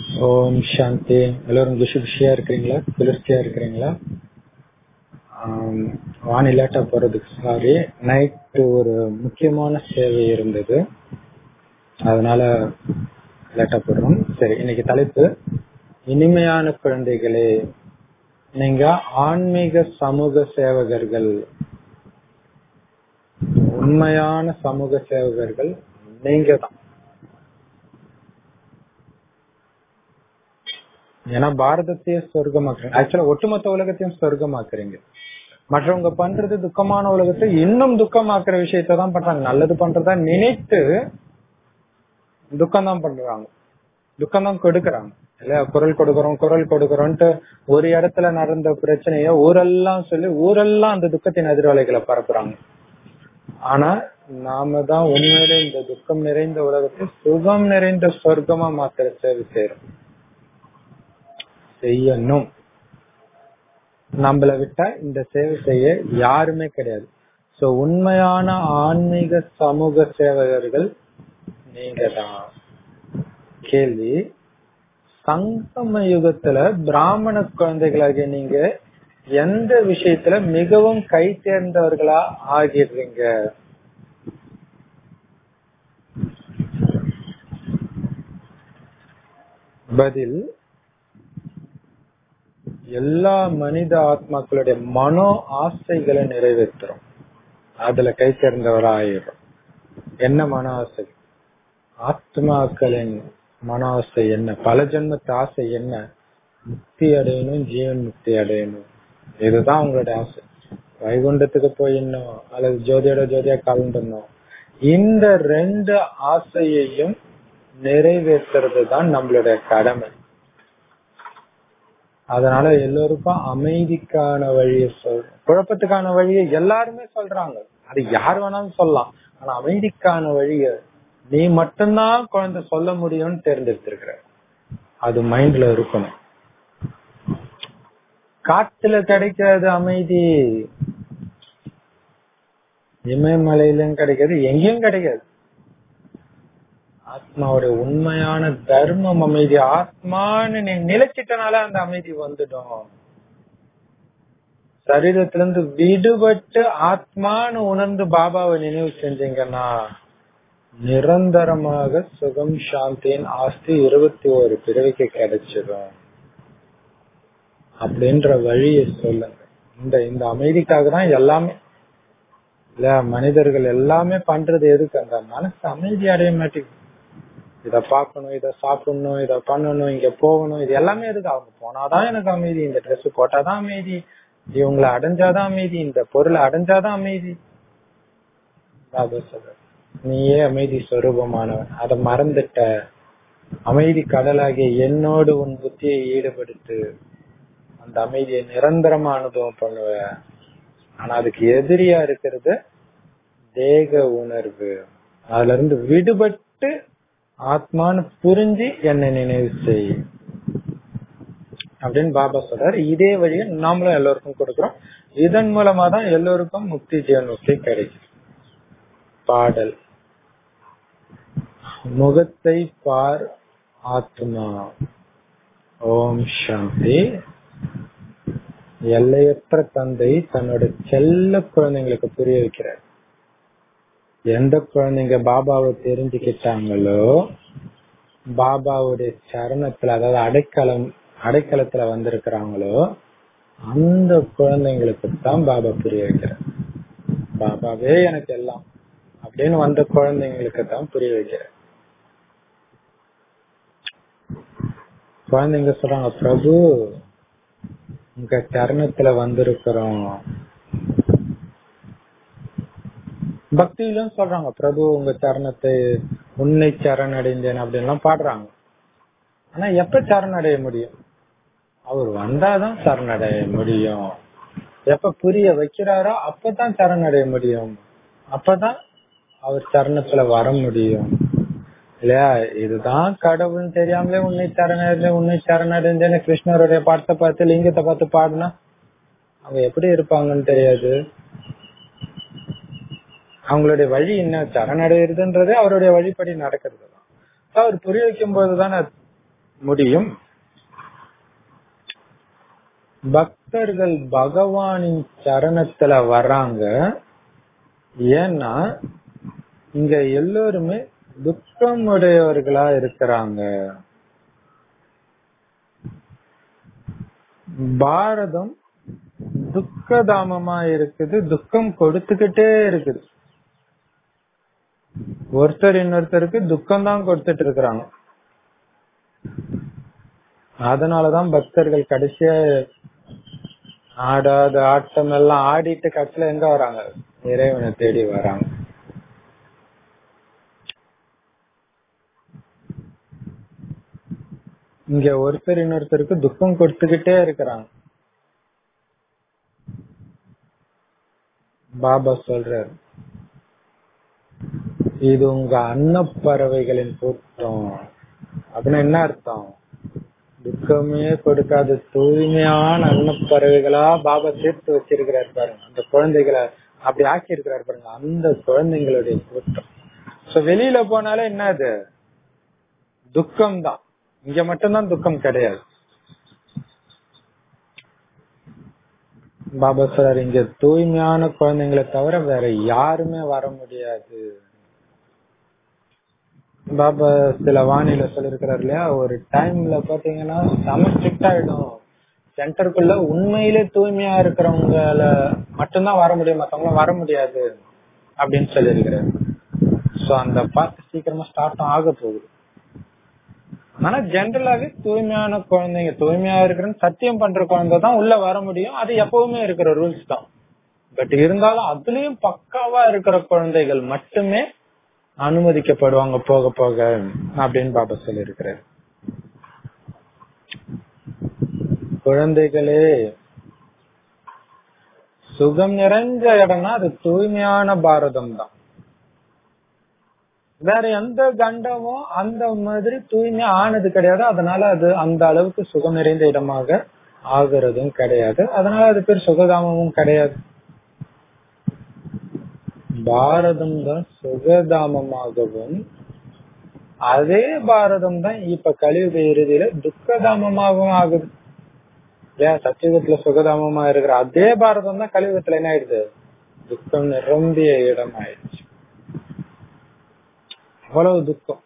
ஓம் சாந்தி எல்லாரும் குஷி குஷியா இருக்கிறீங்களா குளிர்ச்சியா இருக்கிறீங்களா ஆம், வாணி லேட்டா போறதுக்கு சாரி நைட்டு ஒரு முக்கியமான சேவை இருந்தது அதனால லேட்டா போடுறோம் சரி இன்னைக்கு தலைப்பு இனிமையான குழந்தைகளே நீங்க ஆன்மீக சமூக சேவகர்கள் உண்மையான சமூக சேவகர்கள் நீங்க தான் ஏன்னா பாரதத்தையே சொர்க்கமாக்குறீங்க ஆக்சுவலா ஒட்டுமொத்த உலகத்தையும் சொர்க்கமாக்குறீங்க மற்றவங்க பண்றது துக்கமான உலகத்தை இன்னும் துக்கமாக்குற விஷயத்தை தான் பண்றாங்க நல்லது பண்றதா நினைத்து துக்கம் தான் பண்றாங்க துக்கம் தான் கொடுக்கறாங்க இல்லையா குரல் கொடுக்கறோம் குரல் கொடுக்கறோம்ட்டு ஒரு இடத்துல நடந்த பிரச்சனைய ஊரெல்லாம் சொல்லி ஊரெல்லாம் அந்த துக்கத்தின் எதிர்வலைகளை பரப்புறாங்க ஆனா நாம தான் உண்மையிலே இந்த துக்கம் நிறைந்த உலகத்தை சுகம் நிறைந்த சொர்க்கமா மாத்திர சேவை செய்யறோம் செய்யணும் நம்மள விட்டா இந்த சேவை செய்ய யாருமே கிடையாது சோ உண்மையான ஆன்மீக சமூக சேவகர்கள் நீங்க தான் கேள்வி சங்கம யுகத்துல பிராமண குழந்தைகளாகிய நீங்க எந்த விஷயத்துல மிகவும் கை தேர்ந்தவர்களா ஆகிடுறீங்க பதில் எல்லா மனித ஆத்மாக்களுடைய மனோ ஆசைகளை நிறைவேற்றுறோம் அதுல கை சேர்ந்தவரா ஆயிடும் என்ன மன ஆசை ஆத்மாக்களின் மன ஆசை என்ன பல ஜென்மத்து ஆசை என்ன முக்தி அடையணும் ஜீவன் முக்தி அடையணும் இதுதான் உங்களுடைய ஆசை வைகுண்டத்துக்கு போயிடணும் அல்லது ஜோதியோட ஜோதியா கலந்துடணும் இந்த ரெண்டு ஆசையையும் நிறைவேற்றுறது தான் நம்மளுடைய கடமை அதனால எல்லோருக்கும் அமைதிக்கான வழியை சொல் குழப்பத்துக்கான வழியை எல்லாருமே சொல்றாங்க அது யார் வேணாலும் சொல்லலாம் ஆனா அமைதிக்கான வழிய நீ மட்டும்தான் குழந்தை சொல்ல முடியும்னு தேர்ந்தெடுத்திருக்கிற அது மைண்ட்ல இருக்கணும் காட்டுல கிடைக்காது அமைதி இமயமலையிலும் கிடைக்காது எங்கேயும் கிடைக்காது ஆத்மாவுடைய உண்மையான தர்மம் அமைதி ஆத்மான்னு நீ நிலைச்சிட்டனால அந்த அமைதி வந்துடும் சரீரத்துல இருந்து விடுபட்டு ஆத்மான்னு உணர்ந்து பாபாவை நினைவு செஞ்சீங்கன்னா நிரந்தரமாக சுகம் சாந்தியின் ஆஸ்தி இருபத்தி ஒரு பிறவிக்கு கிடைச்சிடும் அப்படின்ற வழியை சொல்லுங்க இந்த இந்த அமைதிக்காக தான் எல்லாமே இல்ல மனிதர்கள் எல்லாமே பண்றது எதுக்கு அந்த மனசு அமைதி அடைய மாட்டேங்குது இத பாக்கணும் இத சாப்பிடணும் இத பண்ணணும் இங்க போகணும் இது எல்லாமே எதுக்கு அவங்க போனாதான் எனக்கு அமைதி இந்த ட்ரெஸ் போட்டாதான் அமைதி இவங்களை அடைஞ்சாதான் அமைதி இந்த பொருளை அடைஞ்சாதான் அமைதி பாபா சொல்ற நீயே அமைதி ஸ்வரூபமானவன் அதை மறந்துட்ட அமைதி கடலாகிய என்னோடு உன் புத்தியை ஈடுபடுத்து அந்த அமைதியை நிரந்தரமா அனுபவம் பண்ணுவ ஆனா அதுக்கு எதிரியா இருக்கிறது தேக உணர்வு அதுல இருந்து விடுபட்டு ஆத்மான்னு புரிஞ்சு என்னை நினைவு செய் அப்படின்னு பாபா சொல்றாரு இதே வழியை நாமளும் எல்லோருக்கும் கொடுக்கிறோம் இதன் மூலமா தான் எல்லோருக்கும் முக்தி ஜீவன் முக்தி கிடைக்கும் பாடல் முகத்தை பார் ஆத்மா ஓம் சாந்தி எல்லையற்ற தந்தை தன்னோட செல்ல குழந்தைங்களுக்கு புரிய வைக்கிறார் எந்த குழந்தைங்க பாபாவை தெரிஞ்சுக்கிட்டாங்களோ பாபாவுடைய சரணத்துல அதாவது அடைக்கலம் அடைக்கலத்துல வந்திருக்கிறாங்களோ அந்த குழந்தைங்களுக்கு தான் பாபா புரிய வைக்கிறார் பாபாவே எனக்கு எல்லாம் அப்படின்னு வந்த குழந்தைங்களுக்கு தான் புரிய வைக்கிறார் குழந்தைங்க சொல்றாங்க பிரபு உங்க சரணத்துல வந்திருக்கிறோம் பக்தியிலும் சொல்றாங்க பிரபு உங்க சரணத்தை உன்னை சரணடைந்தேன் அப்படின்லாம் பாடுறாங்க ஆனா எப்ப சரணடைய முடியும் அவர் வந்தாதான் சரணடைய முடியும் எப்ப புரிய வைக்கிறாரோ அப்பதான் சரணடைய முடியும் அப்பதான் அவர் சரணத்துல வர முடியும் இல்லையா இதுதான் கடவுள்னு தெரியாமலே உன்னை சரணடைந்த உன்னை சரணடைந்தேன்னு கிருஷ்ணருடைய பாட்டத்தை பார்த்து லிங்கத்தை பார்த்து பாடினா அவங்க எப்படி இருப்பாங்கன்னு தெரியாது அவங்களுடைய வழி என்ன சரணடைகிறதுன்றதே அவருடைய வழிப்படி நடக்கிறது தான் அவர் புரிய வைக்கும் போதுதானே முடியும் பக்தர்கள் பகவானின் சரணத்துல வர்றாங்க ஏன்னா இங்க எல்லோருமே துக்கம் உடையவர்களா இருக்கிறாங்க பாரதம் துக்கதாமமா இருக்குது துக்கம் கொடுத்துக்கிட்டே இருக்குது ஒருத்தர் இன்னொருத்தருக்கு துக்கம் தான் கொடுத்துட்டு இருக்கிறாங்க அதனாலதான் பக்தர்கள் கடைசியா ஆடாத ஆட்டம் எல்லாம் ஆடிட்டு கடைசியில எங்க வராங்க இறைவனை தேடி வராங்க இங்க ஒருத்தர் இன்னொருத்தருக்கு துக்கம் கொடுத்துக்கிட்டே இருக்கிறாங்க பாபா சொல்றாரு இது உங்க அன்னப்பறவைகளின் கூட்டம் அப்படின்னா என்ன அர்த்தம் துக்கமே கொடுக்காத தூய்மையான அன்னப்பறவைகளா பாபா சேர்த்து வச்சிருக்கிறார் பாருங்க அந்த குழந்தைகளை அப்படி ஆக்கி இருக்கிறார் பாருங்க அந்த குழந்தைங்களுடைய கூட்டம் சோ வெளியில போனாலே என்ன அது துக்கம் தான் இங்க மட்டும்தான் துக்கம் கிடையாது பாபா சார் இங்க தூய்மையான குழந்தைங்களை தவிர வேற யாருமே வர முடியாது பாபா சில வானிலை சொல்லிருக்கிறார் இல்லையா ஒரு டைம்ல பாத்தீங்கன்னா செம ஸ்ட்ரிக்ட் ஆயிடும் சென்டருக்குள்ள உண்மையிலே தூய்மையா இருக்கிறவங்கள மட்டும்தான் வர முடியும் மத்தவங்க வர முடியாது அப்படின்னு சொல்லியிருக்கிறாரு சோ அந்த பார்த்து சீக்கிரமா ஸ்டார்ட் ஆக போகுது ஆனா ஜென்ரலாவே தூய்மையான குழந்தைங்க தூய்மையா இருக்கிறன்னு சத்தியம் பண்ற குழந்தை தான் உள்ள வர முடியும் அது எப்பவுமே இருக்கிற ரூல்ஸ் தான் பட் இருந்தாலும் அதுலயும் பக்காவா இருக்கிற குழந்தைகள் மட்டுமே அனுமதிக்கப்படுவாங்க போக போக அப்படின்னு பாபா சொல்லி இருக்கிறார் குழந்தைகளே சுகம் நிறைஞ்ச இடம்னா அது தூய்மையான பாரதம் தான் வேற எந்த கண்டமும் அந்த மாதிரி தூய்மை ஆனது கிடையாது அதனால அது அந்த அளவுக்கு சுகம் நிறைந்த இடமாக ஆகுறதும் கிடையாது அதனால அது பேர் சுகதாமமும் கிடையாது பாரதம் தான் சுகதாமமாகவும் அதே பாரதம் தான் இப்ப கலியுக இறுதியில துக்கதாமமாகவும் ஆகுது ஏன் சத்தியுகத்துல சுகதாமமா இருக்கிற அதே பாரதம் தான் கலியுகத்துல என்ன ஆயிடுது துக்கம் நிரம்பிய இடம் ஆயிடுச்சு அவ்வளவு துக்கம்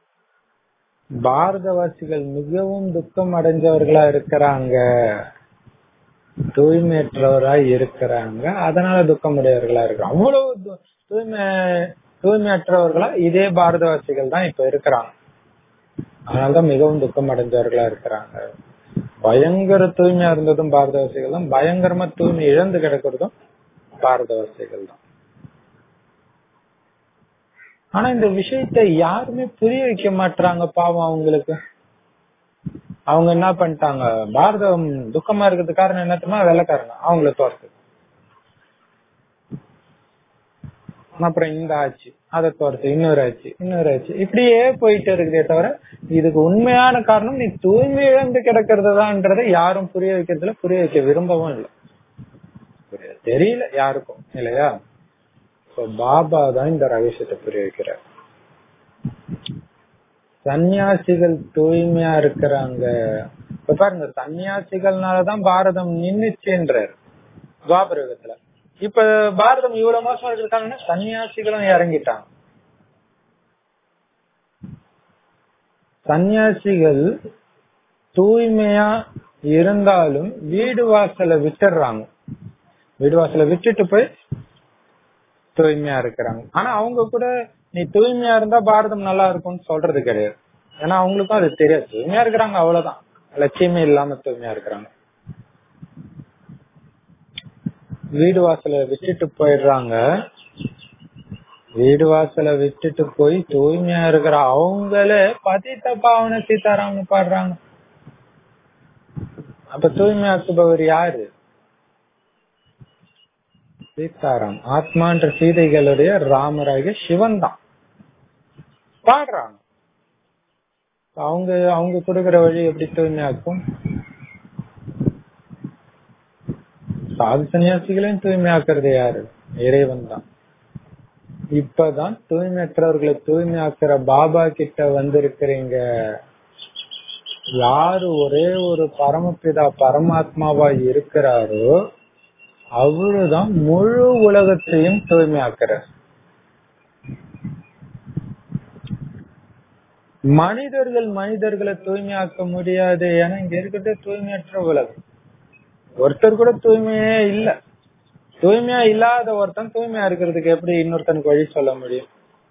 பாரதவாசிகள் மிகவும் துக்கம் அடைஞ்சவர்களா இருக்கிறாங்க தூய்மையற்றவரா இருக்கிறாங்க அதனால துக்கம் உடையவர்களா இருக்கிறாங்க அவ்வளவு து- தூய்மை தூய்மையற்றவர்களா இதே பாரதவாசிகள் தான் இப்ப இருக்கிறாங்க அதனாலதான் மிகவும் துக்கம் அடைஞ்சவர்களா இருக்கிறாங்க பயங்கர தூய்மையா இருந்ததும் பாரதவாசிகள் தான் பயங்கரமா தூய்மை இழந்து கிடக்கிறதும் பாரதவாசிகள் தான் ஆனா இந்த விஷயத்தை யாருமே புரிய வைக்க மாட்டாங்க பாவம் அவங்களுக்கு அவங்க என்ன பண்ணிட்டாங்க பாரதம் துக்கமா இருக்கிறது காரணம் என்ன தெரியுமா வெள்ளக்காரங்க அவங்கள தோர்த்து அப்புறம் இந்த ஆச்சு அதை தோர்த்து இன்னொரு ஆச்சு இன்னொரு ஆச்சு இப்படியே போயிட்டு இருக்குதே தவிர இதுக்கு உண்மையான காரணம் நீ தூய்மை இழந்து கிடக்கிறது தான்ன்றதை யாரும் புரிய வைக்கிறதுல புரிய வைக்க விரும்பவும் இல்லை புரிய- தெரியல யாருக்கும் இல்லையா So, பாபா தான் இந்த ரகசியத்தை புரிய வைக்கிறார் சன்னியாசிகள் தூய்மையா இருக்கிறாங்க இப்ப பாருங்க சன்னியாசிகள்னாலதான் பாரதம் நின்னுச்சுன்றார் துவாபர யுகத்துல இப்ப பாரதம் இவ்வளவு மோசமா இருக்காங்கன்னா சன்னியாசிகளும் இறங்கிட்டாங்க சன்னியாசிகள் தூய்மையா இருந்தாலும் வீடு வாசலை விட்டுடுறாங்க வீடு வாசலை விட்டுட்டு போய் தூய்மையா இருக்கிறாங்க ஆனா அவங்க கூட நீ தூய்மையா இருந்தா பாரதம் நல்லா இருக்கும்னு சொல்றது கிடையாது ஏன்னா அவங்களுக்கும் அது தெரியாது தூய்மையா இருக்கிறாங்க அவ்வளவுதான் லட்சியமே இல்லாம தூய்மையா இருக்கிறாங்க வீடு வாசலை விட்டுட்டு போயிடுறாங்க வீடு வாசலை விட்டுட்டு போய் தூய்மையா இருக்கிற அவங்களே பதித்த பாவனை சீதாராமன் பாடுறாங்க அப்ப தூய்மையாக்குபவர் யாரு சீதாராம் ஆத்மான்ற சீதைகளுடைய ராமராகிய சிவன் தான் பாடுறாங்க அவங்க அவங்க கொடுக்கிற வழி எப்படி தூய்மையாக்கும் சாது சன்னியாசிகளையும் தூய்மையாக்குறது யாரு இறைவன் தான் இப்பதான் தூய்மையற்றவர்களை தூய்மையாக்குற பாபா கிட்ட வந்திருக்கிறீங்க யாரு ஒரே ஒரு பரமபிதா பரமாத்மாவா இருக்கிறாரோ அவருதான் முழு உலகத்தையும் தூய்மையாக்குறார் மனிதர்கள் மனிதர்களை தூய்மையாக்க முடியாது ஏன்னா இங்க இருக்கிறதே தூய்மையற்ற உலகம் ஒருத்தர் கூட தூய்மையே இல்ல தூய்மையா இல்லாத ஒருத்தன் தூய்மையா இருக்கிறதுக்கு எப்படி இன்னொருத்தனுக்கு வழி சொல்ல முடியும்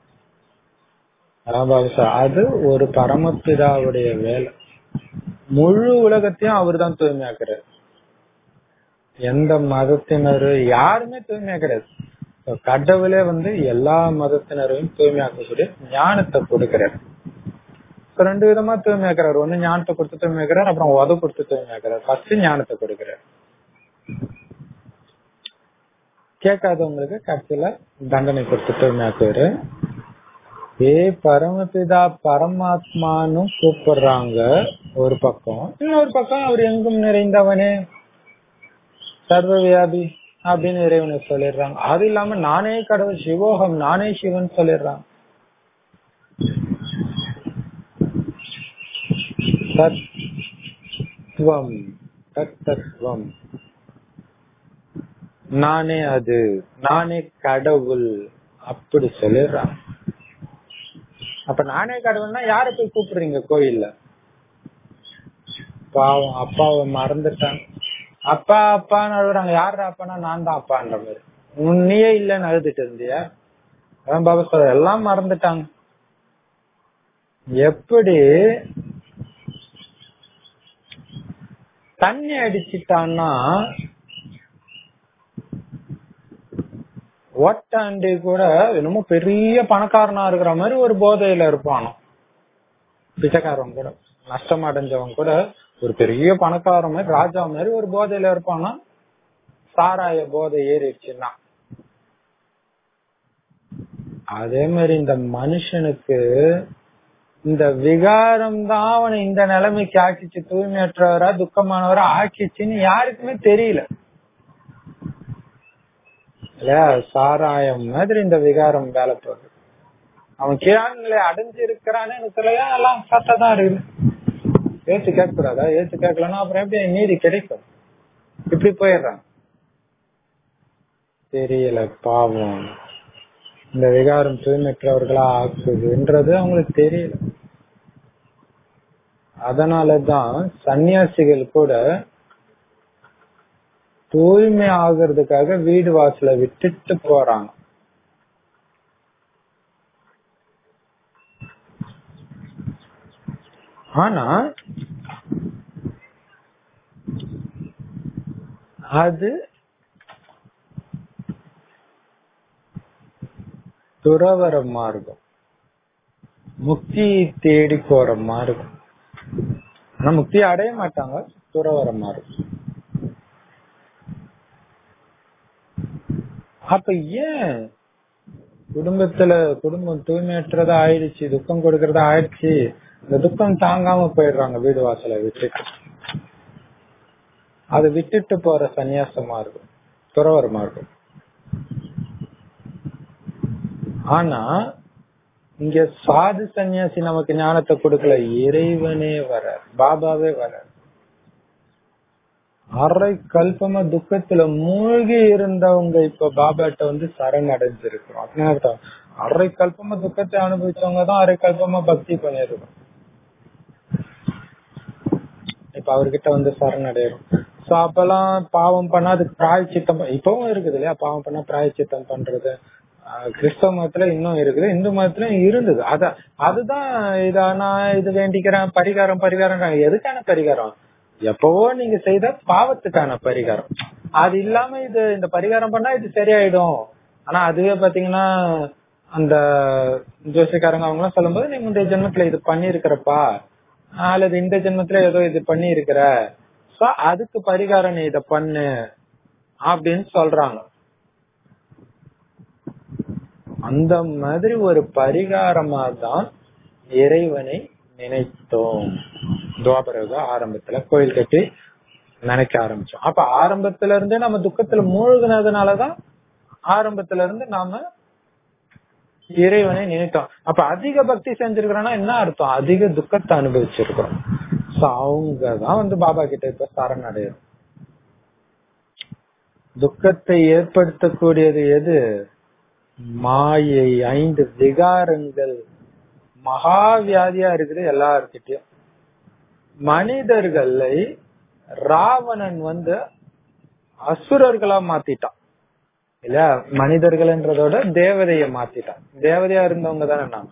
அதான் பாபுசா, அது ஒரு பரமபிதாவுடைய வேலை முழு உலகத்தையும் அவர் தான் தூய்மையாக்குறாரு எந்த மதத்தினரு யாருமே தூய்மையா கிடையாது இப்ப கடவுளே வந்து எல்லா மதத்தினரையும் தூய்மையாக்கக்கூடிய ஞானத்தை கொடுக்கிறார் இப்ப ரெண்டு விதமா தூய்மையாக்குறாரு ஒண்ணு ஞானத்தை கொடுத்து தூய்மையாக்குறாரு அப்புறம் உத கொடுத்து தூய்மையாக்குறாரு ஃபர்ஸ்ட் ஞானத்தை கொடுக்கிறார் கேட்காதவங்களுக்கு கடைசியில தண்டனை கொடுத்து தூய்மையாக்குவாரு ஏ பரமபிதா பரமாத்மான்னு கூப்பிடுறாங்க ஒரு பக்கம் இன்னொரு பக்கம் அவர் எங்கும் நிறைந்தவனே சர்வ வியாபி அப்படின்னு இறைவனை சொல்லிடுறாங்க அது இல்லாம நானே கடவுள் சிவோகம் நானே சிவன் சொல்லிடுறாங்க தத்துவம் தத்துவம் நானே அது நானே கடவுள் அப்படி சொல்லிடுறாங்க அப்ப நானே கடவுள்னா யார போய் கூப்பிடுறீங்க கோயில்ல பாவம் அப்பாவை மறந்துட்டாங்க அப்பா அப்பான்னு அழுகுறாங்க யாரு அப்பானா நான் தான் அப்பான்ற மாதிரி உன்னையே இல்லைன்னு அழுதுட்டு இருந்தியா அதான் பாபா சொல்ற எல்லாம் மறந்துட்டாங்க எப்படி தண்ணி அடிச்சிட்டான்னா ஓட்டாண்டி கூட என்னமோ பெரிய பணக்காரனா இருக்கிற மாதிரி ஒரு போதையில இருப்பானோ பிச்சைக்காரன் கூட நஷ்டம் அடைஞ்சவன் கூட ஒரு பெரிய பணக்காரன் மாதிரி ராஜா மாதிரி ஒரு போதையில இருப்பானா சாராய போதை ஏறிடுச்சுன்னா அதே மாதிரி இந்த மனுஷனுக்கு இந்த விகாரம் தான் அவனை இந்த நிலைமைக்கு ஆக்கிச்சு தூய்மையற்றவரா துக்கமானவரா ஆக்கிச்சுன்னு யாருக்குமே தெரியல இல்லையா சாராயம் மாதிரி இந்த விகாரம் வேலை போகுது அவன் கீழாங்களை அடைஞ்சிருக்கிறான்னு எனக்கு தெரியல எல்லாம் சத்தா தான் இருக்குது ஏத்து கேட்க கூடாதா ஏத்து கேட்கலன்னா அப்புறம் எப்படி நீதி கிடைக்கும் இப்படி போயிடுறான் தெரியல பாவம் இந்த விகாரம் தூய்மையற்றவர்களா ஆக்குதுன்றது அவங்களுக்கு தெரியல அதனாலதான் சன்னியாசிகள் கூட தூய்மை ஆகுறதுக்காக வீடு வாசல விட்டுட்டு போறாங்க ஆனா அது துறவர மார்க்கம் முக்தி தேடி போற மார்க்கம் ஆனா முக்தி அடைய மாட்டாங்க துறவர மார்க்கம் அப்ப ஏன் குடும்பத்துல குடும்பம் தூய்மையற்றதா ஆயிடுச்சு துக்கம் கொடுக்கறதா ஆயிடுச்சு இந்த துக்கம் தாங்காம போயிடுறாங்க வீடு வாசலை விட்டுட்டு அதை விட்டுட்டு போற சன்னியாசமா இருக்கும் துறவரமா இருக்கும் ஆனா இங்க சாது சன்னியாசி நமக்கு ஞானத்தை கொடுக்கல இறைவனே வர பாபாவே வர அரை கல்பமா துக்கத்துல மூழ்கி இருந்தவங்க இப்ப பாபாட்ட வந்து சரண் அடைஞ்சிருக்கிறோம் அப்படின்னு அர்த்தம் அரை கல்பமா துக்கத்தை அனுபவிச்சவங்க தான் அரை கல்பமா பக்தி பண்ணிருக்கோம் இப்ப அவர்கிட்ட வந்து சரண் அடையிறோம் சோ அப்பெல்லாம் பாவம் பண்ணா அதுக்கு பிராயச்சித்தம் ப- இப்பவும் இருக்குது இல்லையா பாவம் பண்ணா பிராயச்சித்தம் பண்றது ஆஹ் கிறிஸ்தவ மதத்துல இன்னும் இருக்குது இந்து மதத்துல இருந்தது அத அதுதான் இத நான் இது வேண்டிக்கிறேன் பரிகாரம் பரிகாரம் எதுக்கான பரிகாரம் எப்பவோ நீங்க செய்த பாவத்துக்கான பரிகாரம் அது இல்லாம இது இந்த பரிகாரம் பண்ணா இது சரியாயிடும் ஆனா அதுவே பாத்தீங்கன்னா அந்த ஜோசிக்காரங்க அவங்க எல்லாம் சொல்லும்போது நீ முந்தைய ஜென்மத்துல இது பண்ணிருக்கிறப்பா அல்லது இந்த ஜென்மத்துல ஏதோ இது பண்ணி இருக்கிற சோ அதுக்கு பரிகாரம் நீ இத பண்ணு அப்படின்னு சொல்றாங்க அந்த மாதிரி ஒரு பரிகாரமா தான் இறைவனை நினைத்தோம் துவாபரக ஆரம்பத்துல கோயில் கட்டி நினைக்க ஆரம்பிச்சோம் அப்ப ஆரம்பத்துல இருந்தே நம்ம துக்கத்துல மூழ்கினதுனாலதான் ஆரம்பத்துல இருந்து நாம இறைவனை நினைத்தோம் அப்ப அதிக பக்தி செஞ்சிருக்கிறோம்னா என்ன அர்த்தம் அதிக துக்கத்தை அனுபவிச்சிருக்கிறோம் So, அவங்கதான் வந்து பாபா கிட்ட இப்ப சரணடையும் துக்கத்தை ஏற்படுத்தக்கூடியது எது மாயை ஐந்து விகாரங்கள் மகா வியாதியா இருக்குது எல்லார்கிட்டயும் மனிதர்களை ராவணன் வந்து அசுரர்களா மாத்திட்டான் இல்ல மனிதர்கள்ன்றதோட தேவதைய மாத்திட்டான் தேவதையா இருந்தவங்க தானே நாம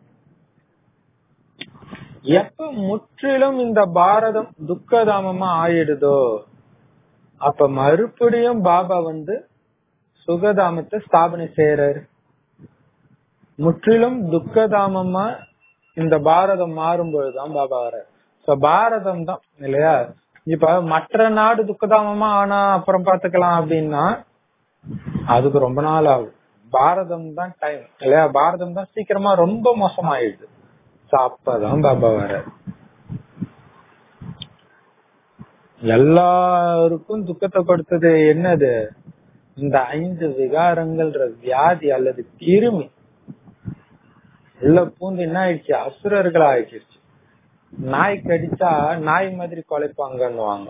எப்ப முற்றிலும் இந்த பாரதம் துக்கதாமமா ஆயிடுதோ அப்ப மறுபடியும் பாபா வந்து சுகதாமத்தை ஸ்தாபனை செய்யறாரு முற்றிலும் துக்கதாமமா இந்த பாரதம் மாறும்பொழுதுதான் பாபா வர சோ பாரதம் தான் இல்லையா இப்ப மற்ற நாடு துக்கதாமமா ஆனா அப்புறம் பாத்துக்கலாம் அப்படின்னா அதுக்கு ரொம்ப நாள் ஆகும் பாரதம் தான் டைம் இல்லையா பாரதம் தான் சீக்கிரமா ரொம்ப மோசமாயிடுது சோ அப்பதான் பாபா வர எல்லாருக்கும் துக்கத்தை கொடுத்தது என்னது இந்த ஐந்து விகாரங்கள்ன்ற வியாதி அல்லது கிருமி உள்ள பூந்து என்ன ஆயிடுச்சு அசுரர்கள் ஆயிடுச்சு நாய் கடிச்சா நாய் மாதிரி குலைப்பாங்கன்னுவாங்க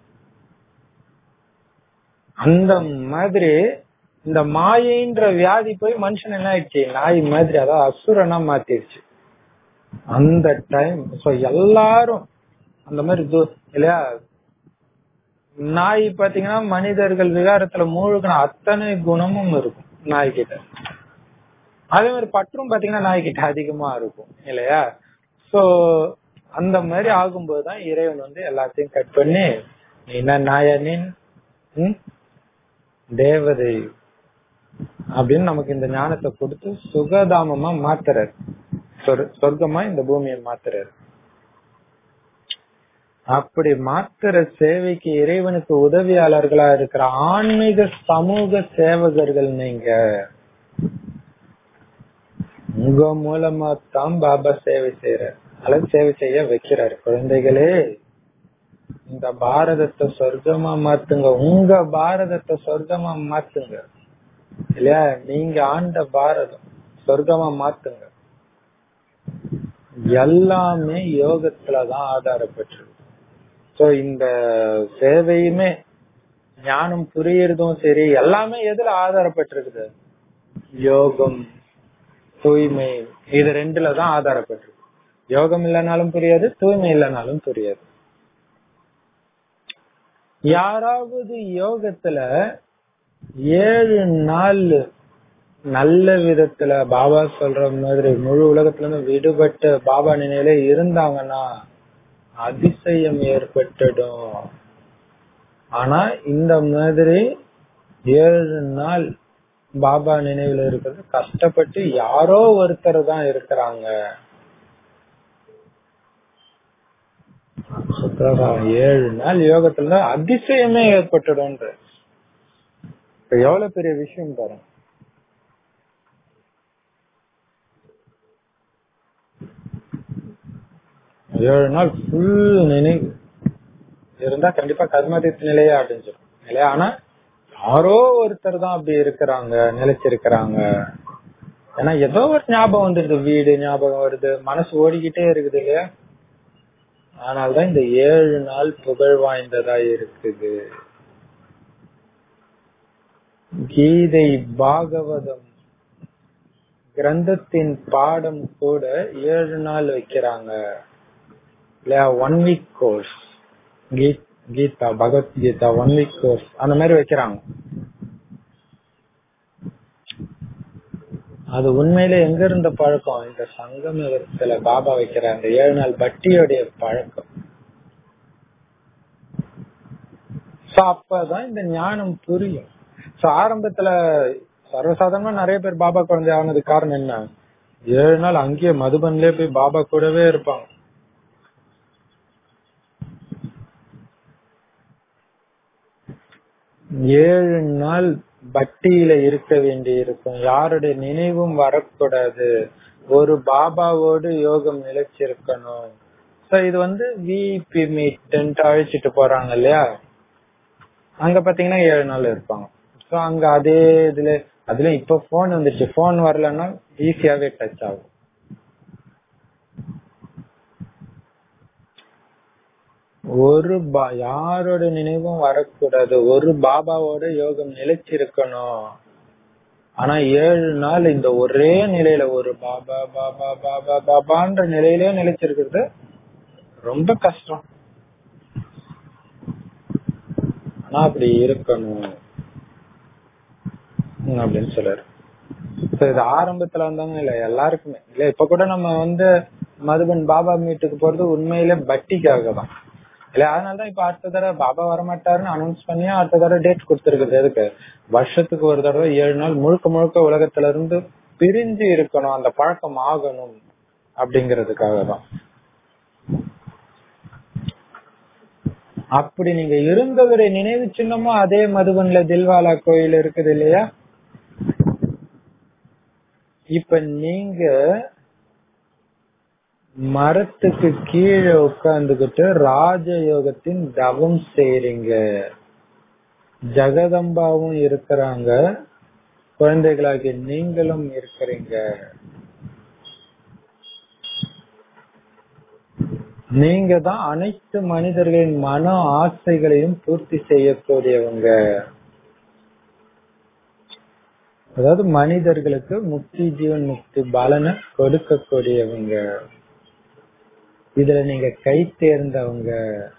அந்த மாதிரி இந்த மாயைன்ற வியாதி போய் மனுஷன் என்ன ஆயிடுச்சு நாய் மாதிரி அதாவது அசுரனா மாத்திருச்சு அந்த டைம் சோ எல்லாரும் அந்த மாதிரி து- இல்லையா நாய் பாத்தீங்கன்னா மனிதர்கள் விகாரத்துல மூழ்கின அத்தனை குணமும் இருக்கும் நாய்கிட்ட அதே மாதிரி பற்றும் பாத்தீங்கன்னா நாய்கிட்ட அதிகமா இருக்கும் இல்லையா சோ அந்த மாதிரி ஆகும்போதுதான் இறைவன் வந்து எல்லாத்தையும் கட் பண்ணி நீ என்ன நாயனின் ம்? தேவதை அப்படின்னு நமக்கு இந்த ஞானத்தை கொடுத்து சுகதாமமா மாத்துறாரு சொர்- சொர்க்கமா இந்த பூமியை மாத்துறாரு அப்படி மாத்துற சேவைக்கு இறைவனுக்கு உதவியாளர்களா இருக்கிற ஆன்மீக சமூக சேவகர்கள் நீங்க உங்க மூலமா தான் பாபா சேவை செய்யறாரு அல்லது சேவை செய்ய வைக்கிறாரு குழந்தைகளே இந்த பாரதத்தை சொர்க்கமா மாத்துங்க உங்க பாரதத்தை சொர்க்கமா மாத்துங்க இல்லையா நீங்க ஆண்ட பாரதம் சொர்க்கமா மாத்துங்க எல்லாமே யோகத்துலதான் ஆதாரப்பட்டிருக்கு சோ இந்த சேவையுமே ஞானம் புரியறதும் சரி எல்லாமே எதுல ஆதாரப்பட்டிருக்குது யோகம் தூய்மை இது ரெண்டுல தான் ஆதாரப்பட்டிருக்கு யோகம் இல்லைனாலும் புரியாது தூய்மை இல்லைனாலும் புரியாது யாராவது யோகத்துல ஏழு நாள் நல்ல விதத்துல பாபா சொல்ற மாதிரி முழு உலகத்துல இருந்து விடுபட்டு பாபா நினைவுல இருந்தாங்கன்னா அதிசயம் ஏற்பட்டுடும் ஆனா இந்த மாதிரி ஏழு நாள் பாபா நினைவுல இருக்கிறது கஷ்டப்பட்டு யாரோ ஒருத்தர் தான் இருக்கிறாங்க சுத்தம் ஏழு நாள் யோகத்துல அதிசயமே ஏற்பட்டுடும் இப்ப எவ்வளவு பெரிய விஷயம் பாருங்க ஏழு நாள் ஃபுல் நினைவு இருந்தா கண்டிப்பா கர்மதித்த நிலையே அடைஞ்சிடும் இல்லையா ஆனா யாரோ ஒருத்தர் தான் அப்படி இருக்கிறாங்க நிலைச்சிருக்கிறாங்க ஏன்னா ஏதோ ஒரு ஞாபகம் வந்துருது வீடு ஞாபகம் வருது மனசு ஓடிக்கிட்டே இருக்குது இல்லையா ஆனால்தான் இந்த ஏழு நாள் புகழ் வாய்ந்ததா இருக்குது கீதை பாகவதம் கிரந்தத்தின் பாடம் கூட ஏழு நாள் வைக்கிறாங்க இல்லையா one week course Gita Bhagavad Gita one week course அந்த மாதிரி வைக்கிறாங்க அது உண்மையில எங்க இருந்த பழக்கம் இந்த சங்கமத்துல பாபா வைக்கிற அந்த ஏழு நாள் பட்டியோடைய பழக்கம் சோ அப்பதான் இந்த ஞானம் புரியும் சோ ஆரம்பத்துல சர்வசாதாரணமா நிறைய பேர் பாபா குழந்தை ஆனது காரணம் என்ன ஏழு நாள் அங்கேயே மதுபன்லயே போய் பாபா கூடவே இருப்பாங்க ஏழு நாள் பட்டியில இருக்க வேண்டி இருக்கும் யாருடைய நினைவும் வரக்கூடாது ஒரு பாபாவோடு யோகம் நிலைச்சிருக்கணும் சோ இது வந்து விபி மீட் அழைச்சிட்டு போறாங்க இல்லையா அங்க பாத்தீங்கன்னா ஏழு நாள் இருப்பாங்க சோ அங்க அதே இதுல அதுல இப்ப போன் வந்துருச்சு போன் வரலன்னா ஈஸியாவே டச் ஆகும் ஒரு பா- யாரோட நினைவும் வரக்கூடாது ஒரு பாபாவோட யோகம் நிலைச்சிருக்கணும் ஆனா ஏழு நாள் இந்த ஒரே நிலையில ஒரு பாபா பாபா பாபா பாபான்ற நிலையிலே நிலைச்சிருக்கிறது ரொம்ப கஷ்டம் ஆனா அப்படி இருக்கணும் ம், அப்படின்னு சொல்றாரு So, இது ஆரம்பத்துல வந்தவங்க இல்ல எல்லாருக்குமே இல்ல இப்ப கூட நம்ம வந்து மதுபன் பாபா மீட்டுக்கு போறது உண்மையிலே பட்டிக்காக தான் இல்ல அதனாலதான் இப்ப அடுத்த தடவை பாபா வரமாட்டாருன்னு அனௌன்ஸ் பண்ணி அடுத்த தடவை டேட் கொடுத்திருக்குது எதுக்கு வருஷத்துக்கு ஒரு தடவை ஏழு நாள் முழுக்க முழுக்க உலகத்துல இருந்து பிரிஞ்சு இருக்கணும் அந்த பழக்கம் ஆகணும் அப்படிங்கறதுக்காக தான் அப்படி நீங்க இருந்தவரை நினைவு சின்னமும் அதே மதுபன்ல தில்வாலா கோயில் இருக்குது இல்லையா இப்ப நீங்க மரத்துக்கு கீழே உட்கார்ந்துகிட்டு ராஜயோகத்தின் தவம் செய்றீங்க ஜெகதம்பாவும் இருக்கிறாங்க குழந்தைகளாகிய நீங்களும் இருக்கிறீங்க நீங்க தான் அனைத்து மனிதர்களின் மன ஆசைகளையும் பூர்த்தி செய்யக்கூடியவங்க அதாவது மனிதர்களுக்கு முக்தி ஜீவன் முக்தி பலனை கொடுக்கக்கூடியவங்க இதுல நீங்க கை தேர்ந்தவங்க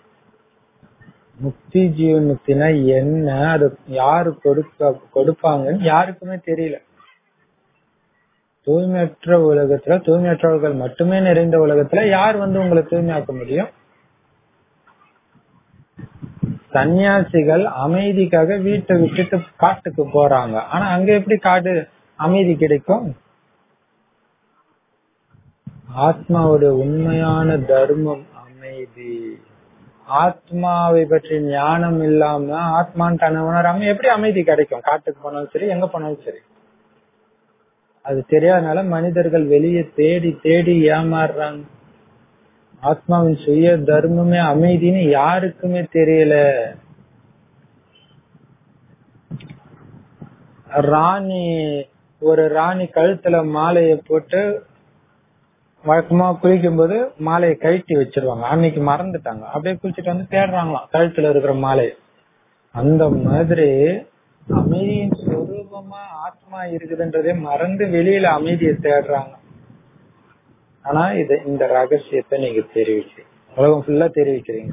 முக்தி ஜீவன் முக்தினா என்ன அது யாரு கொடுக்க கொடுப்பாங்கன்னு யாருக்குமே தெரியல தூய்மையற்ற உலகத்துல தூய்மையற்றவர்கள் மட்டுமே நிறைந்த உலகத்துல யார் வந்து உங்களை தூய்மையாக்க முடியும் சன்னியாசிகள் அமைதிக்காக வீட்டை விட்டுட்டு காட்டுக்கு போறாங்க ஆனா அங்க எப்படி காடு அமைதி கிடைக்கும் ஆத்மாவுடைய உண்மையான தர்மம் அமைதி ஆத்மாவை பற்றி ஞானம் இல்லாம ஆத்மான் தன்னை உணராம எப்படி அமைதி கிடைக்கும் காட்டுக்கு போனாலும் சரி எங்க போனாலும் சரி அது தெரியாதனால மனிதர்கள் வெளியே தேடி தேடி ஏமாறுறாங்க ஆத்மாவின் சுய தர்மமே அமைதின்னு யாருக்குமே தெரியல ராணி ஒரு ராணி கழுத்துல மாலையை போட்டு வழக்கமா குளிக்கும் போது மாலையை கழட்டி வச்சிருவாங்க அன்னைக்கு மறந்துட்டாங்க அப்படியே குளிச்சுட்டு வந்து தேடுறாங்களாம் கழுத்துல இருக்கிற மாலை அந்த மாதிரி அமைதியின் சொரூபமா ஆத்மா இருக்குதுன்றதே மறந்து வெளியில அமைதியை தேடுறாங்க ஆனா இது இந்த ரகசியத்தை நீங்க தெரிவிச்சு உலகம் ஃபுல்லா தெரிவிக்கிறீங்க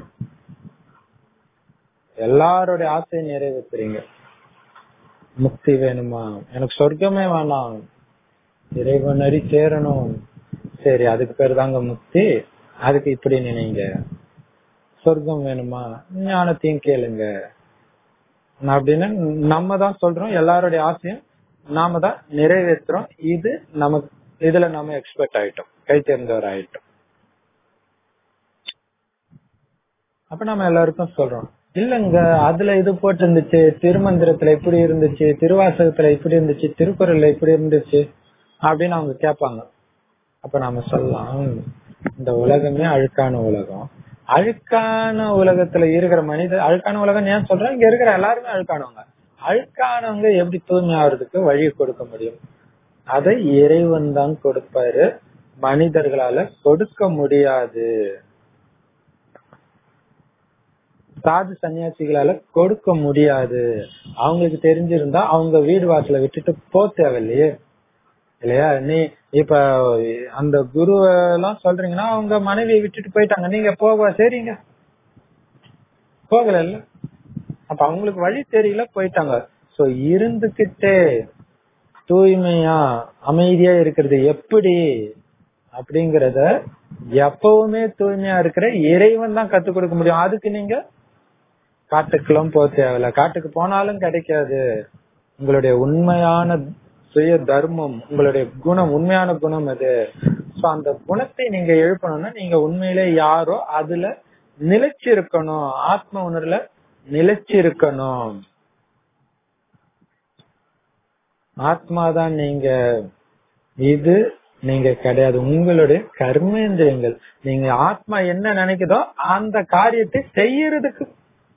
எல்லாருடைய ஆசையை நிறைவேற்றுறீங்க முக்தி வேணுமா எனக்கு சொர்க்கமே வேணாம் இறைவன் நரி சேரணும் சரி அதுக்கு பேர் தாங்க முக்தி அதுக்கு இப்படி நினைங்க சொர்க்கம் வேணுமா ஞானத்தையும் கேளுங்க அப்படின்னு நம்ம தான் சொல்றோம் எல்லாருடைய ஆசையும் நாம தான் நிறைவேற்றுறோம் இது நமக்கு இதுல நம்ம எக்ஸ்பர்ட் ஆயிட்டோம் கை தேர்ந்தவர் ஆயிட்டோம் அப்ப நம்ம எல்லாருக்கும் சொல்றோம் இல்லங்க அதுல இது போட்டு இருந்துச்சு திருமந்திரத்துல இப்படி இருந்துச்சு திருவாசகத்துல இப்படி இருந்துச்சு திருக்குறள்ல இப்படி இருந்துச்சு அப்படின்னு அவங்க கேட்பாங்க அப்ப நாம சொல்லலாம் இந்த உலகமே அழுக்கான உலகம் அழுக்கான உலகத்துல இருக்கிற மனித அழுக்கான உலகம் ஏன் சொல்றேன் இங்க இருக்கிற எல்லாருமே அழுக்கானவங்க அழுக்கானவங்க எப்படி தூய்மை ஆகுறதுக்கு வழி கொடுக்க முடியும் அதை இறைவன் தான் கொடுப்பாரு மனிதர்களால கொடுக்க முடியாது சாது சன்னியாசிகளால கொடுக்க முடியாது அவங்களுக்கு தெரிஞ்சிருந்தா அவங்க வீடு வாசல விட்டுட்டு போ தேவையில்லையே இல்லையா நீ இப்ப அந்த குரு எல்லாம் சொல்றீங்கன்னா அவங்க மனைவியை விட்டுட்டு போயிட்டாங்க நீங்க போக சரிங்க போகல இல்ல அப்ப அவங்களுக்கு வழி தெரியல போயிட்டாங்க சோ இருந்துகிட்டே தூய்மையா அமைதியா இருக்கிறது எப்படி அப்படிங்கறத எப்பவுமே தூய்மையா இருக்கிற இறைவன் தான் கத்து கொடுக்க முடியும் அதுக்கு நீங்க காட்டுக்கெல்லாம் போக தேவையில்ல காட்டுக்கு போனாலும் கிடைக்காது உங்களுடைய உண்மையான சுய தர்மம் உங்களுடைய குணம் உண்மையான குணம் அது சோ அந்த குணத்தை நீங்க எழுப்பணும்னா நீங்க உண்மையிலே யாரோ அதுல நிலைச்சு இருக்கணும் ஆத்ம உணர்வுல நிலைச்சு இருக்கணும் ஆத்மாதான் நீங்க இது நீங்க கிடையாது உங்களுடைய கர்மேந்திரியங்கள் நீங்க ஆத்மா என்ன நினைக்குதோ அந்த காரியத்தை செய்யறதுக்கு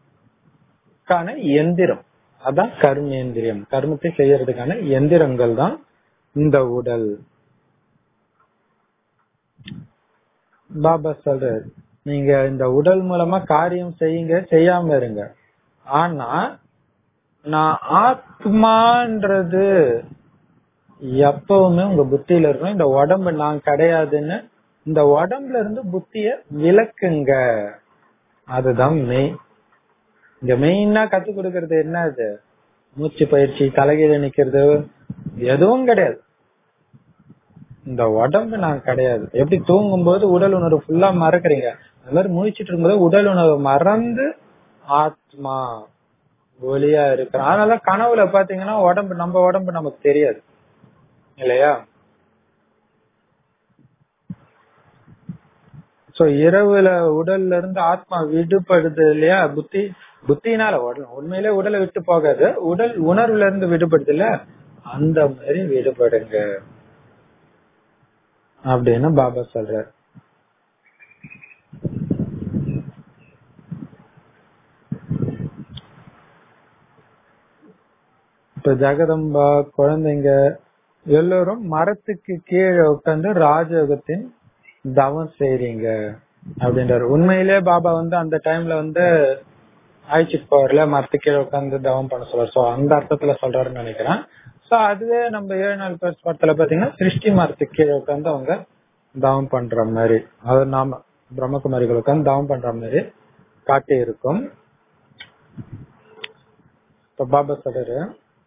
எந்திரம் அதான் கர்மேந்திரியம் கர்மத்தை செய்யறதுக்கான எந்திரங்கள் தான் இந்த உடல் பாபா சொல்றாரு நீங்க இந்த உடல் மூலமா காரியம் செய்யுங்க செய்யாம இருங்க ஆனா நான் ஆத்மான்றது எப்பவுமே உங்க புத்தியில இருக்கணும் இந்த உடம்பு நான் கிடையாதுன்னு இந்த உடம்புல இருந்து புத்திய விலக்குங்க அதுதான் மெயின் இங்க மெயினா கத்து கொடுக்கறது என்ன அது மூச்சு பயிற்சி தலைகீழ நிக்கிறது எதுவும் கிடையாது இந்த உடம்பு நான் கிடையாது எப்படி தூங்கும் போது உடல் உணர்வு ஃபுல்லா மறக்கறீங்க அந்த மாதிரி முழிச்சிட்டு இருக்கும்போது உடல் உணர்வு மறந்து ஆத்மா ஒளியா இருக்கிறோம் அதனால கனவுல பாத்தீங்கன்னா உடம்பு நம்ம உடம்பு நமக்கு தெரியாது இல்லையா சோ இரவுல உடல்ல இருந்து ஆத்மா விடுபடுது இல்லையா புத்தி புத்தினால உடல் உண்மையிலே உடலை விட்டு போகாது உடல் உணர்வுல இருந்து விடுபடுது இல்ல அந்த மாதிரி விடுபடுங்க அப்படின்னு பாபா சொல்றார் இப்ப ஜெகதம்பா குழந்தைங்க எல்லோரும் மரத்துக்கு கீழே உட்கார்ந்து ராஜயோகத்தின் தவம் செய்றீங்க அப்படின்றாரு உண்மையிலே பாபா வந்து அந்த டைம்ல வந்து அழைச்சிட்டு போறல மரத்துக்கு கீழே உட்கார்ந்து தவம் பண்ண சொல்றாரு சோ அந்த அர்த்தத்துல சொல்றாருன்னு நினைக்கிறேன் சோ அதுவே நம்ம ஏழு நாள் பேர் படத்துல பாத்தீங்கன்னா சிருஷ்டி மரத்துக்கு கீழே உட்கார்ந்து அவங்க தவம் பண்ற மாதிரி அது நாம பிரம்மகுமாரிகள் உட்கார்ந்து தவம் பண்ற மாதிரி காட்டி இருக்கும் இப்ப பாபா சொல்றாரு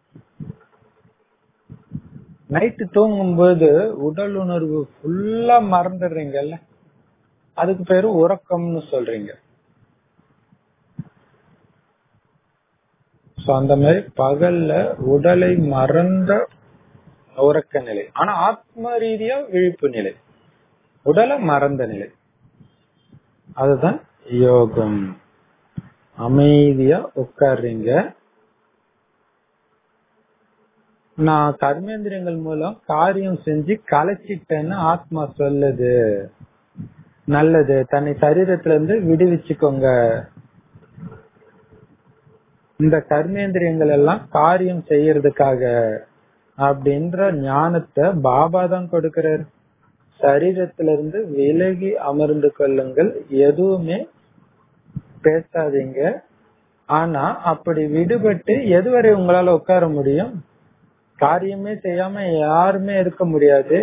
நைட்டு தூங்கும்போது உடல் உணர்வு ஃபுல்லா மறந்துடுறீங்கல்ல அதுக்கு பேரு உறக்கம்னு சொல்றீங்க சோ அந்த மாதிரி பகல்ல உடலை மறந்த உறக்க நிலை ஆனா ஆத்ம ரீதியா விழிப்பு நிலை உடலை மறந்த நிலை அதுதான் யோகம் அமைதியா உட்கார்றீங்க நான் கர்மேந்திரியங்கள் மூலம் காரியம் செஞ்சு கலைச்சிட்டேன்னு ஆத்மா சொல்லுது நல்லது தன்னை சரீரத்துல இருந்து விடுவிச்சுக்கோங்க இந்த கர்மேந்திரியங்கள் எல்லாம் காரியம் செய்யறதுக்காக அப்படின்ற ஞானத்தை பாபா தான் கொடுக்கிறார் சரீரத்திலிருந்து விலகி அமர்ந்து கொள்ளுங்கள் எதுவுமே பேசாதீங்க ஆனா அப்படி விடுபட்டு எதுவரை உங்களால உட்கார முடியும் காரியமே செய்யாம யாருமே இருக்க முடியாது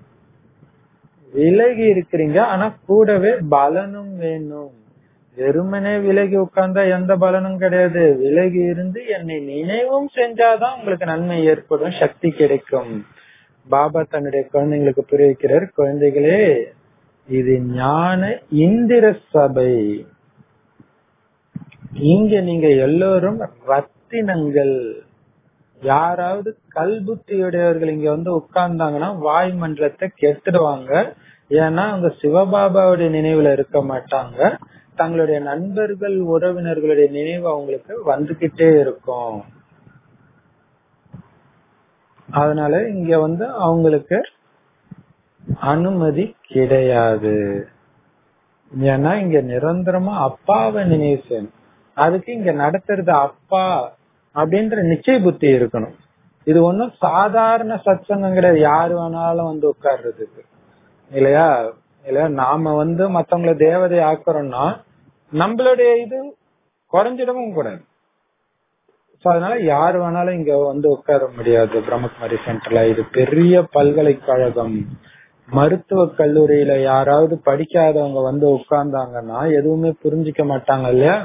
விலகி இருக்கிறீங்க ஆனா கூடவே பலனும் வேணும் வெறுமனே விலகி உட்கார்ந்தா எந்த பலனும் கிடையாது விலகி இருந்து என்னை நினைவும் செஞ்சாதான் உங்களுக்கு நன்மை ஏற்படும் சக்தி கிடைக்கும் பாபா தன்னுடைய குழந்தைங்களுக்கு புரிய வைக்கிறார் குழந்தைகளே இது ஞான இந்திர சபை இங்க நீங்க எல்லோரும் ரத்தினங்கள் யாராவது கல்புத்தியுடையவர்கள் இங்க வந்து உட்கார்ந்தாங்கன்னா வாய் மண்டலத்தை கெடுத்துடுவாங்க ஏன்னா அவங்க சிவபாபாவுடைய நினைவுல இருக்க மாட்டாங்க தங்களுடைய நண்பர்கள் உறவினர்களுடைய நினைவு அவங்களுக்கு வந்துகிட்டே இருக்கும் அதனால இங்க வந்து அவங்களுக்கு அனுமதி கிடையாது ஏன்னா இங்க நிரந்தரமா அப்பாவை நினைவு செய்யணும் அதுக்கு இங்க நடத்துறது அப்பா அப்படின்ற நிச்சய புத்தி இருக்கணும் இது ஒண்ணும் சாதாரண சத்சங்கம் கிடையாது யாரு வேணாலும் வந்து உட்கார்றதுக்கு இல்லையா இல்லையா நாம வந்து மத்தவங்கள தேவதை ஆக்குறோம்னா நம்மளுடைய இது குறைஞ்சிடவும் கூடாது சோ அதனால யாரு வேணாலும் இங்க வந்து உட்கார முடியாது பிரம்மகுமாரி சென்டர்ல இது பெரிய பல்கலைக்கழகம் மருத்துவ கல்லூரியில யாராவது படிக்காதவங்க வந்து உட்கார்ந்தாங்கன்னா எதுவுமே புரிஞ்சுக்க மாட்டாங்க இல்லையா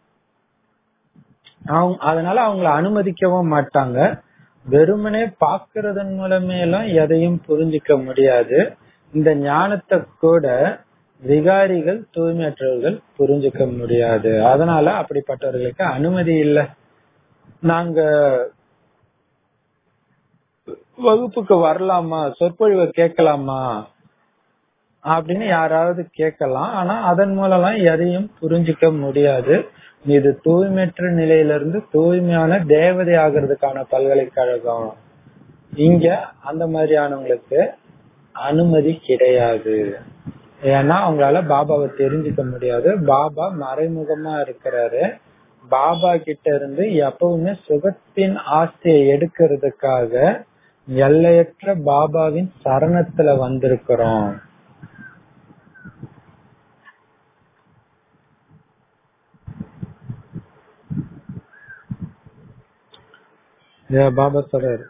அவங்க அதனால அவங்கள அனுமதிக்கவும் மாட்டாங்க வெறுமனே பாக்குறதன் மூலமே எல்லாம் எதையும் புரிஞ்சுக்க முடியாது இந்த ஞானத்தை கூட விகாரிகள் தூய்மையற்றவர்கள் புரிஞ்சுக்க முடியாது அதனால அப்படிப்பட்டவர்களுக்கு அனுமதி இல்லை நாங்க வகுப்புக்கு வரலாமா சொற்பொழிவை கேட்கலாமா அப்படின்னு யாராவது கேட்கலாம் ஆனா அதன் மூலம் எதையும் புரிஞ்சுக்க முடியாது இது தூய்மையற்ற நிலையிலிருந்து தூய்மையான தேவதை ஆகிறதுக்கான பல்கலைக்கழகம் இங்க அந்த மாதிரியானவங்களுக்கு அனுமதி கிடையாது ஏன்னா அவங்களால பாபாவை தெரிஞ்சுக்க முடியாது பாபா மறைமுகமா இருக்கிறாரு பாபா கிட்ட இருந்து எப்பவுமே சுகத்தின் ஆசையை எடுக்கிறதுக்காக எல்லையற்ற பாபாவின் சரணத்துல வந்திருக்கிறோம் ஏ, பாபா சொல்றாரு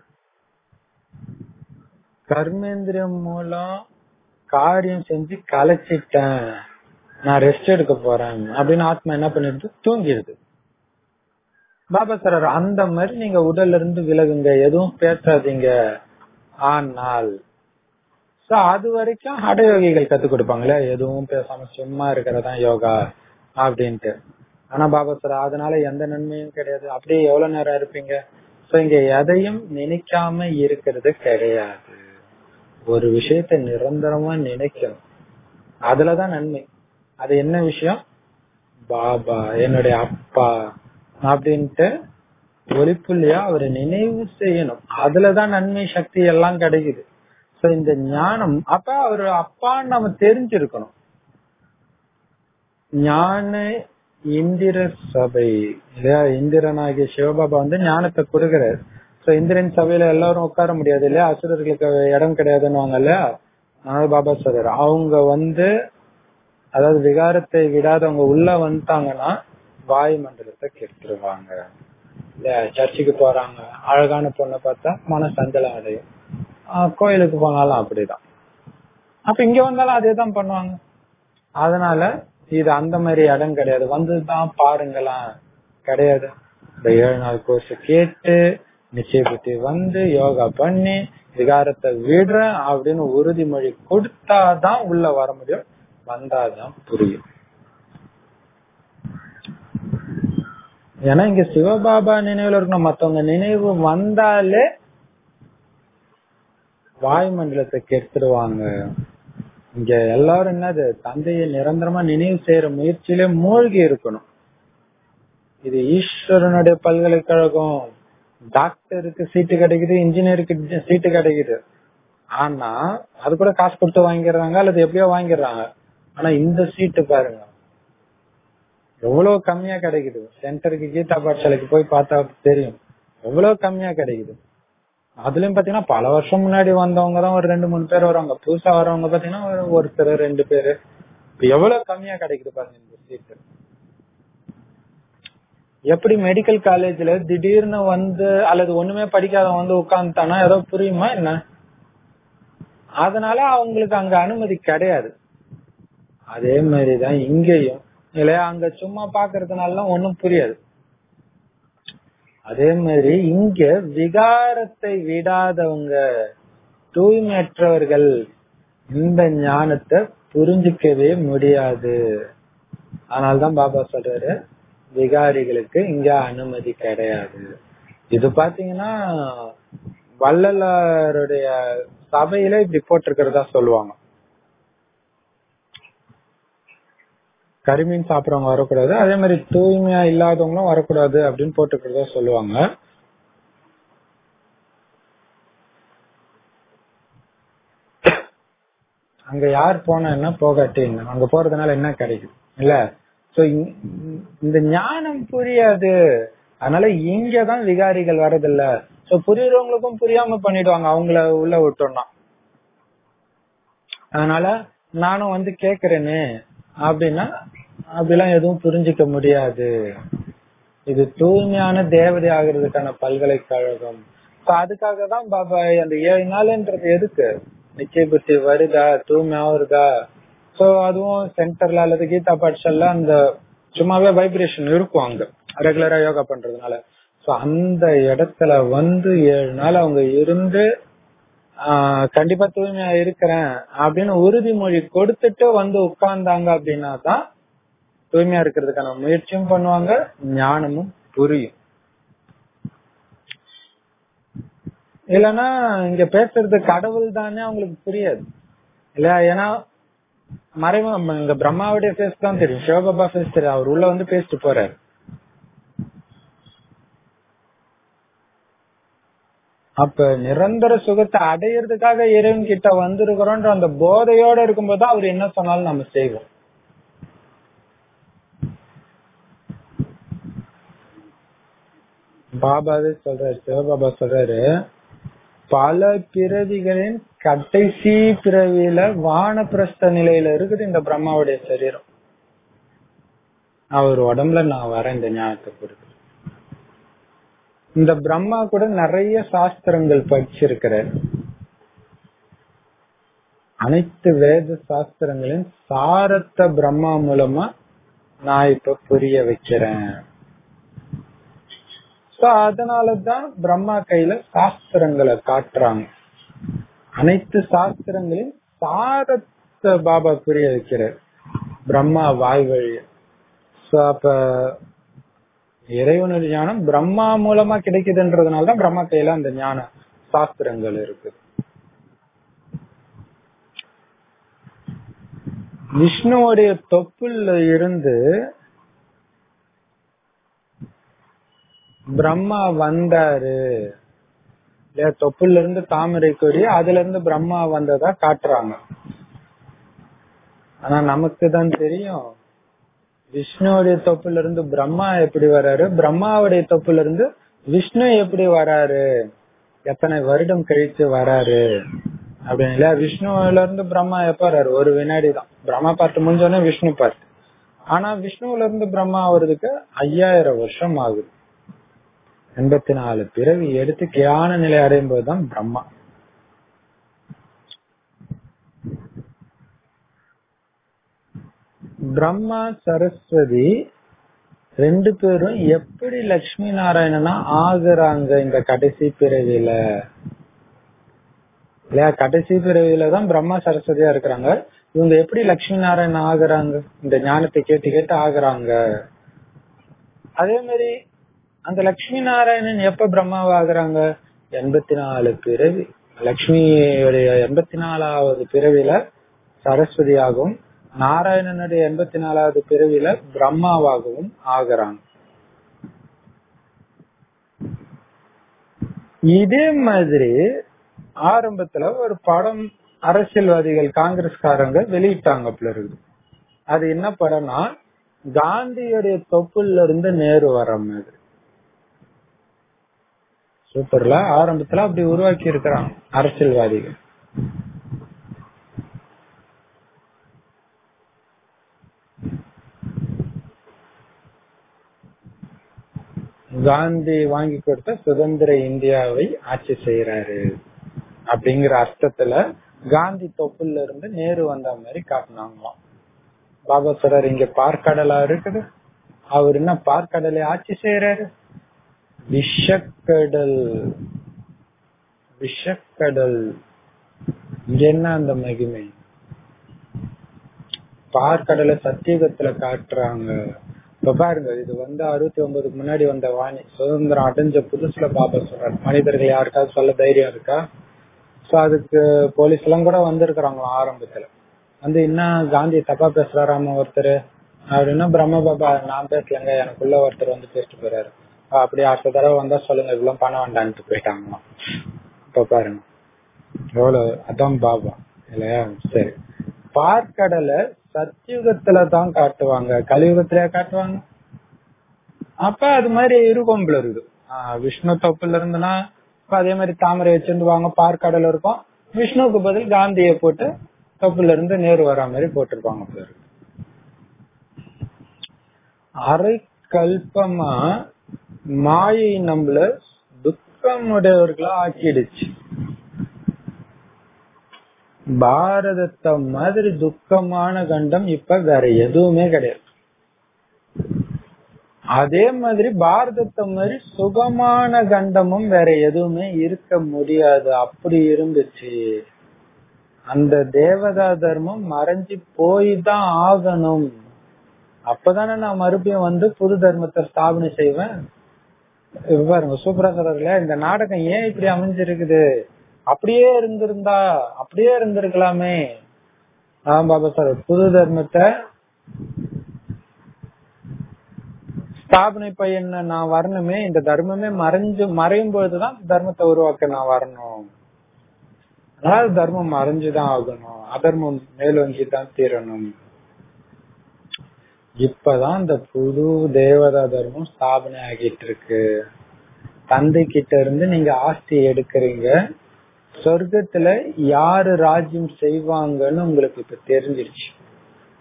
கர்மேந்திரியம் மூலம் காரியம் செஞ்சு கலைச்சிட்டேன் நான் ரெஸ்ட் எடுக்க போறேன் அப்படின்னு ஆத்மா என்ன பண்ணிடுது தூங்கிடுது பாபா சொல்றாரு அந்த மாதிரி நீங்க உடல்ல இருந்து விலகுங்க எதுவும் பேசாதீங்க ஆனால் சோ அது வரைக்கும் ஹடயோகிகள் கத்து கொடுப்பாங்களே எதுவும் பேசாம சும்மா இருக்கிறதா யோகா அப்படின்ட்டு ஆனா பாபா சார் அதனால எந்த நன்மையும் கிடையாது அப்படியே எவ்வளவு நேரம் இருப்பீங்க சோ இங்க எதையும் நினைக்காம இருக்கிறது கிடையாது ஒரு விஷயத்த நிரந்தரமா நினைக்கணும் அதுலதான் நன்மை அது என்ன விஷயம் பாபா என்னுடைய அப்பா அப்படின்ட்டு ஒளிப்புள்ளியா அவரை நினைவு செய்யணும் அதுலதான் நன்மை சக்தி எல்லாம் கிடைக்குது சோ இந்த ஞானம் அப்ப அவர் அப்பான்னு நம்ம தெரிஞ்சிருக்கணும் ஞான இந்திர சபை இல்லையா இந்திரனாகிய சிவபாபா வந்து ஞானத்தை கொடுக்கிறார் சோ இந்திரன் சபையில எல்லாரும் உட்கார முடியாது இல்லையா அசுரர்களுக்கு இடம் கிடையாதுன்னு இல்லையா அதனால பாபா சொல்றாரு அவங்க வந்து அதாவது விகாரத்தை விடாதவங்க உள்ள வந்துட்டாங்கன்னா வாயு மண்டலத்தை கெடுத்துருவாங்க இல்லையா சர்ச்சுக்கு போறாங்க அழகான பொண்ணை பார்த்தா மன சஞ்சலம் அடையும் ஆஹ் கோயிலுக்கு போனாலும் அப்படிதான் அப்ப இங்க வந்தாலும் அதே தான் பண்ணுவாங்க அதனால இது அந்த மாதிரி இடம் கிடையாது வந்துதான் பாருங்களா கிடையாது இந்த ஏழு நாள் கோர்ஸ் கேட்டு நிச்சயபுத்தி வந்து யோகா பண்ணி விகாரத்தை விடுறேன் அப்படின்னு உறுதிமொழி கொடுத்தாதான் உள்ள வர முடியும் வந்தாதான் புரியும் ஏன்னா இங்க சிவபாபா நினைவுல இருக்கணும் மத்தவங்க நினைவு வந்தாலே வாயுமண்டலத்தை கெடுத்துருவாங்க இங்க எல்லாரும் என்னது தந்தையை நிரந்தரமா நினைவு செய்யற முயற்சியிலே மூழ்கி இருக்கணும் இது ஈஸ்வரனுடைய பல்கலைக்கழகம் டாக்டருக்கு சீட்டு கிடைக்குது இன்ஜினியருக்கு சீட்டு கிடைக்குது ஆனா அது கூட காசு கொடுத்து வாங்கிடுறாங்க அல்லது எப்படியோ வாங்கிடுறாங்க ஆனா இந்த சீட்டு பாருங்க எவ்வளவு கம்மியா கிடைக்குது சென்டருக்கு கீதா பாடசாலைக்கு போய் பார்த்தா தெரியும் எவ்வளவு கம்மியா கிடைக்குது அதுலயும் பாத்தீங்கன்னா பல வருஷம் முன்னாடி வந்தவங்க தான் ஒரு ரெண்டு மூணு பேர் வருவாங்க புதுசா வரவங்க பாத்தீங்கன்னா ஒரு ஒருத்தர் ரெண்டு பேரு இப்ப எவ்வளவு கம்மியா கிடைக்குது பாருங்க இந்த சீட்டு எப்படி மெடிக்கல் காலேஜ்ல திடீர்னு வந்து அல்லது ஒண்ணுமே படிக்காதவன் வந்து உட்கார்ந்துட்டானா ஏதோ புரியுமா என்ன அதனால அவங்களுக்கு அங்க அனுமதி கிடையாது அதே மாதிரிதான் இங்கேயும் இல்லையா அங்க சும்மா பாக்குறதுனால ஒண்ணும் புரியாது அதே மாதிரி இங்க விகாரத்தை விடாதவங்க தூய்மையற்றவர்கள் இந்த ஞானத்தை புரிஞ்சுக்கவே முடியாது அதனால்தான் பாபா சொல்றாரு விகாரிகளுக்கு இங்க அனுமதி கிடையாது இது பாத்தீங்கன்னா வள்ளலாருடைய சபையில இப்படி போட்டிருக்கிறதா சொல்லுவாங்க கரிமீன் சாப்பிடறவங்க வரக்கூடாது அதே மாதிரி தூய்மையா இல்லாதவங்களும் வரக்கூடாது அப்படின்னு போட்டுக்கிறதா சொல்லுவாங்க அங்க யார் போனா என்ன போகாட்டி என்ன அங்க போறதுனால என்ன கிடைக்கும் இல்ல சோ இந்த ஞானம் புரியாது அதனால இங்கதான் விகாரிகள் வரதில்ல சோ புரியறவங்களுக்கும் புரியாம பண்ணிடுவாங்க அவங்கள உள்ள விட்டோம்னா அதனால நானும் வந்து கேக்குறேனே அப்படின்னா அப்படிலாம் எதுவும் புரிஞ்சுக்க முடியாது இது தூய்மையான தேவதை ஆகிறதுக்கான பல்கலைக்கழகம் அதுக்காக தான் பாபா அந்த ஏழு நாள்ன்றது எதுக்கு நிச்சய புத்தி வருதா தூய்மை ஆகுறதா சோ அதுவும் சென்டர்ல அல்லது கீதா பாட்ஷால அந்த சும்மாவே வைப்ரேஷன் இருக்கும் அங்க ரெகுலரா யோகா பண்றதுனால சோ அந்த இடத்துல வந்து ஏழு நாள் அவங்க இருந்து ஆஹ் கண்டிப்பா தூய்மையா இருக்கிறேன் அப்படின்னு உறுதிமொழி கொடுத்துட்டு வந்து உட்கார்ந்தாங்க அப்படின்னா தான் தூய்மையா இருக்கிறதுக்கான முயற்சியும் பண்ணுவாங்க ஞானமும் புரியும் இல்லைன்னா இங்க பேசுறது கடவுள் தானே அவங்களுக்கு புரியாது இல்லையா ஏன்னா மறைவ இங்க பிரம்மாவுடைய ஃபேஸ் தான் தெரியும் சிவபாபா ஃபேஸ் தெரியும் அவர் உள்ள வந்து பேசிட்டு போறாரு அப்ப நிரந்தர சுகத்தை அடையிறதுக்காக இறைவன் கிட்ட வந்திருக்கிறோன்ற அந்த போதையோட இருக்கும்போது அவர் என்ன சொன்னாலும் நம்ம செய்வோம் பாபா சொல்றாரு சிவபாபா சொல்றாரு பல பிறவிகளின் கடைசி பிறவியில வானப்பிரஸ்த நிலையில இருக்குது இந்த பிரம்மாவுடைய சரீரம் அவர் உடம்புல நான் வரேன் இந்த ஞானத்தை கொடுத்து இந்த பிரம்மா கூட நிறைய சாஸ்திரங்கள் படிச்சிருக்கிறார் அனைத்து வேத சாஸ்திரங்களின் சாரத்தை பிரம்மா மூலமா நான் இப்ப புரிய வைக்கிறேன் சோ அதனாலதான் பிரம்மா கையில சாஸ்திரங்களை காட்டுறாங்க அனைத்து சாஸ்திரங்களின் சாரத்தை பாபா புரிய வைக்கிறார் பிரம்மா வாய் வழி சோ அப்ப இறைவனுடைய ஞானம் பிரம்மா மூலமா கிடைக்குதுன்றதுனாலதான் பிரம்மா கையில அந்த ஞான சாஸ்திரங்கள் இருக்கு விஷ்ணுவோடைய தொப்புல இருந்து பிரம்மா வந்தாரு இல்லையா தொப்புல இருந்து தாமரை கொடி அதுல இருந்து பிரம்மா வந்ததா காட்டுறாங்க ஆனா நமக்கு தான் தெரியும் விஷ்ணுவுடைய தொப்புல இருந்து பிரம்மா எப்படி வராரு பிரம்மாவுடைய தொப்புல இருந்து விஷ்ணு எப்படி வராரு எத்தனை வருடம் கழித்து வராரு அப்படின்னு இல்ல விஷ்ணுல இருந்து பிரம்மா எப்ப வர்றாரு ஒரு வினாடி தான் பிரம்மா பார்த்து முடிஞ்சோடனே விஷ்ணு பார்த்து ஆனா விஷ்ணுல இருந்து பிரம்மா வர்றதுக்கு ஐயாயிரம் வருஷம் ஆகுது எண்பத்தி நாலு பிறவி எடுத்து கியான நிலை அடையும் போதுதான் பிரம்மா பிரம்மா சரஸ்வதி ரெண்டு பேரும் எப்படி லட்சுமி நாராயணனா ஆகுறாங்க இந்த கடைசி பிறவியில இல்லையா கடைசி பிறவியில தான் பிரம்மா சரஸ்வதியா இருக்கிறாங்க இவங்க எப்படி லட்சுமி நாராயணன் ஆகுறாங்க இந்த ஞானத்தை கேட்டு கேட்டு ஆகுறாங்க அதே மாதிரி அந்த லட்சுமி நாராயணன் எப்ப பிரம்மாவா ஆகுறாங்க எண்பத்தி நாலு பிறவி லட்சுமியுடைய எண்பத்தி நாலாவது பிறவில சரஸ்வதியாகவும் நாராயணனுடைய எண்பத்தி நாலாவது பிறவில பிரம்மாவாகவும் ஆகுறாங்க இதே மாதிரி ஆரம்பத்துல ஒரு படம் அரசியல்வாதிகள் காங்கிரஸ்காரங்க வெளியிட்டாங்க பிறகு அது என்ன படம்னா காந்தியுடைய தொப்புல இருந்து நேரு வர மாதிரி சூப்பர்ல ஆரம்பத்துல அப்படி உருவாக்கி இருக்கிறாங்க அரசியல்வாதிகள் காந்தி வாங்கி கொடுத்த சுதந்திர இந்தியாவை ஆட்சி செய்யறாரு அப்படிங்கிற அர்த்தத்துல காந்தி தொப்புல இருந்து நேரு வந்த மாதிரி காட்டினாங்களாம் பாபா சொல்றாரு இங்க பார்க்கடலா இருக்குது அவர் என்ன பார்க்கடலை ஆட்சி செய்யறாரு விஷக்கடல் விஷக்கடல் இங்க என்ன அந்த மகிமை பார்க்கடலை சத்தியுகத்துல காட்டுறாங்க இப்ப பாருங்க இது வந்து அறுபத்தி ஒன்பதுக்கு முன்னாடி வந்த வாணி சுதந்திரம் அடைஞ்ச புதுசுல பாபா சொல்றாரு மனிதர்கள் யாருக்காவது சொல்ல தைரியம் இருக்கா சோ அதுக்கு போலீஸ் எல்லாம் கூட வந்திருக்கிறாங்களாம் ஆரம்பத்துல வந்து என்ன காந்தி தப்பா பேசுறாராம ஒருத்தர் அப்படின்னா பிரம்ம பாபா நான் பேசலங்க எனக்குள்ள ஒருத்தர் வந்து பேசிட்டு போறாரு அப்படி அடுத்த தடவை வந்தா சொல்லுங்க இவ்வளவு பணம் வேண்டான்ட்டு போயிட்டாங்களாம் இப்ப பாருங்க எவ்வளவு அதான் பாபா இல்லையா சரி பார்க்கடலை சத்தியுகத்துல தான் காட்டுவாங்க கலியுகத்திலேயே காட்டுவாங்க அப்ப அது மாதிரி இருக்கும் போல இருக்கு விஷ்ணு தொப்புல இருந்துன்னா அதே மாதிரி தாமரை வச்சிருந்துவாங்க பார்க்கடல் இருக்கும் விஷ்ணுவுக்கு பதில் காந்தியை போட்டு தொப்புல இருந்து நேரு வரா மாதிரி போட்டிருப்பாங்க போல இருக்கு அரை கல்பமா மாயை நம்மள துக்கம் உடையவர்களா ஆக்கிடுச்சு பாரதத்தை மாதிரி துக்கமான கண்டம் இப்ப வேற எதுவுமே கிடையாது அதே மாதிரி பாரதத்தை மாதிரி சுகமான கண்டமும் வேற எதுவுமே இருக்க முடியாது அப்படி இருந்துச்சு அந்த தேவதா தர்மம் மறைஞ்சு போய் தான் ஆகணும் அப்பதானே நான் மறுபடியும் வந்து புது தர்மத்தை ஸ்தாபனை செய்வேன் பாருங்க சூப்பரா சொல்றதுல இந்த நாடகம் ஏன் இப்படி அமைஞ்சிருக்குது அப்படியே இருந்திருந்தா அப்படியே இருந்திருக்கலாமே ஆஹ் பாபா சார் புது தர்மத்தை ஸ்தாபனை பையன் நான் வரணுமே இந்த தர்மமே மறைஞ்சு மறையும் பொழுதுதான் தர்மத்தை உருவாக்க நான் வரணும் அதாவது தர்மம் மறைஞ்சுதான் ஆகணும் அதர்மம் மேலோங்கி தான் தீரணும் இப்பதான் இந்த புது தேவதா தர்மம் ஸ்தாபனை ஆகிட்டு இருக்கு தந்தை கிட்ட இருந்து நீங்க ஆஸ்தி எடுக்கிறீங்க சொர்க்கத்துல யாரு ராஜ்யம் செய்வாங்கன்னு உங்களுக்கு இப்ப தெரிஞ்சிருச்சு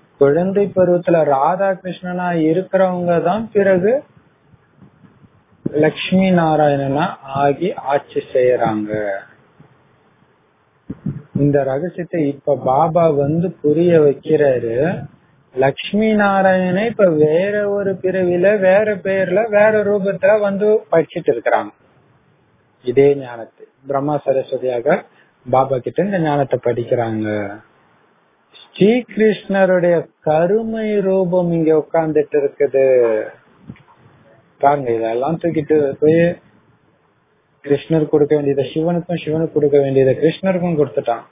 குழந்தை பருவத்துல ராதா கிருஷ்ணனா இருக்கிறவங்க தான் பிறகு லக்ஷ்மி நாராயணனா ஆகி ஆட்சி செய்யறாங்க இந்த ரகசியத்தை இப்ப பாபா வந்து புரிய வைக்கிறாரு லக்ஷ்மி நாராயணனை இப்ப வேற ஒரு பிறவில வேற பேர்ல வேற ரூபத்துல வந்து படிச்சிட்டு இருக்கிறாங்க இதே ஞானத்தை பிரம்மா சரஸ்வதியாக பாபா கிட்ட இந்த ஞானத்தை படிக்கிறாங்க ஸ்ரீகிருஷ்ணருடைய கருமை ரூபம் இங்க உட்கார்ந்துட்டு இருக்குது பாருங்க இதெல்லாம் தூக்கிட்டு போய் கிருஷ்ணர் கொடுக்க வேண்டியதை சிவனுக்கும் சிவனுக்கு கொடுக்க வேண்டியதை கிருஷ்ணருக்கும் கொடுத்துட்டான்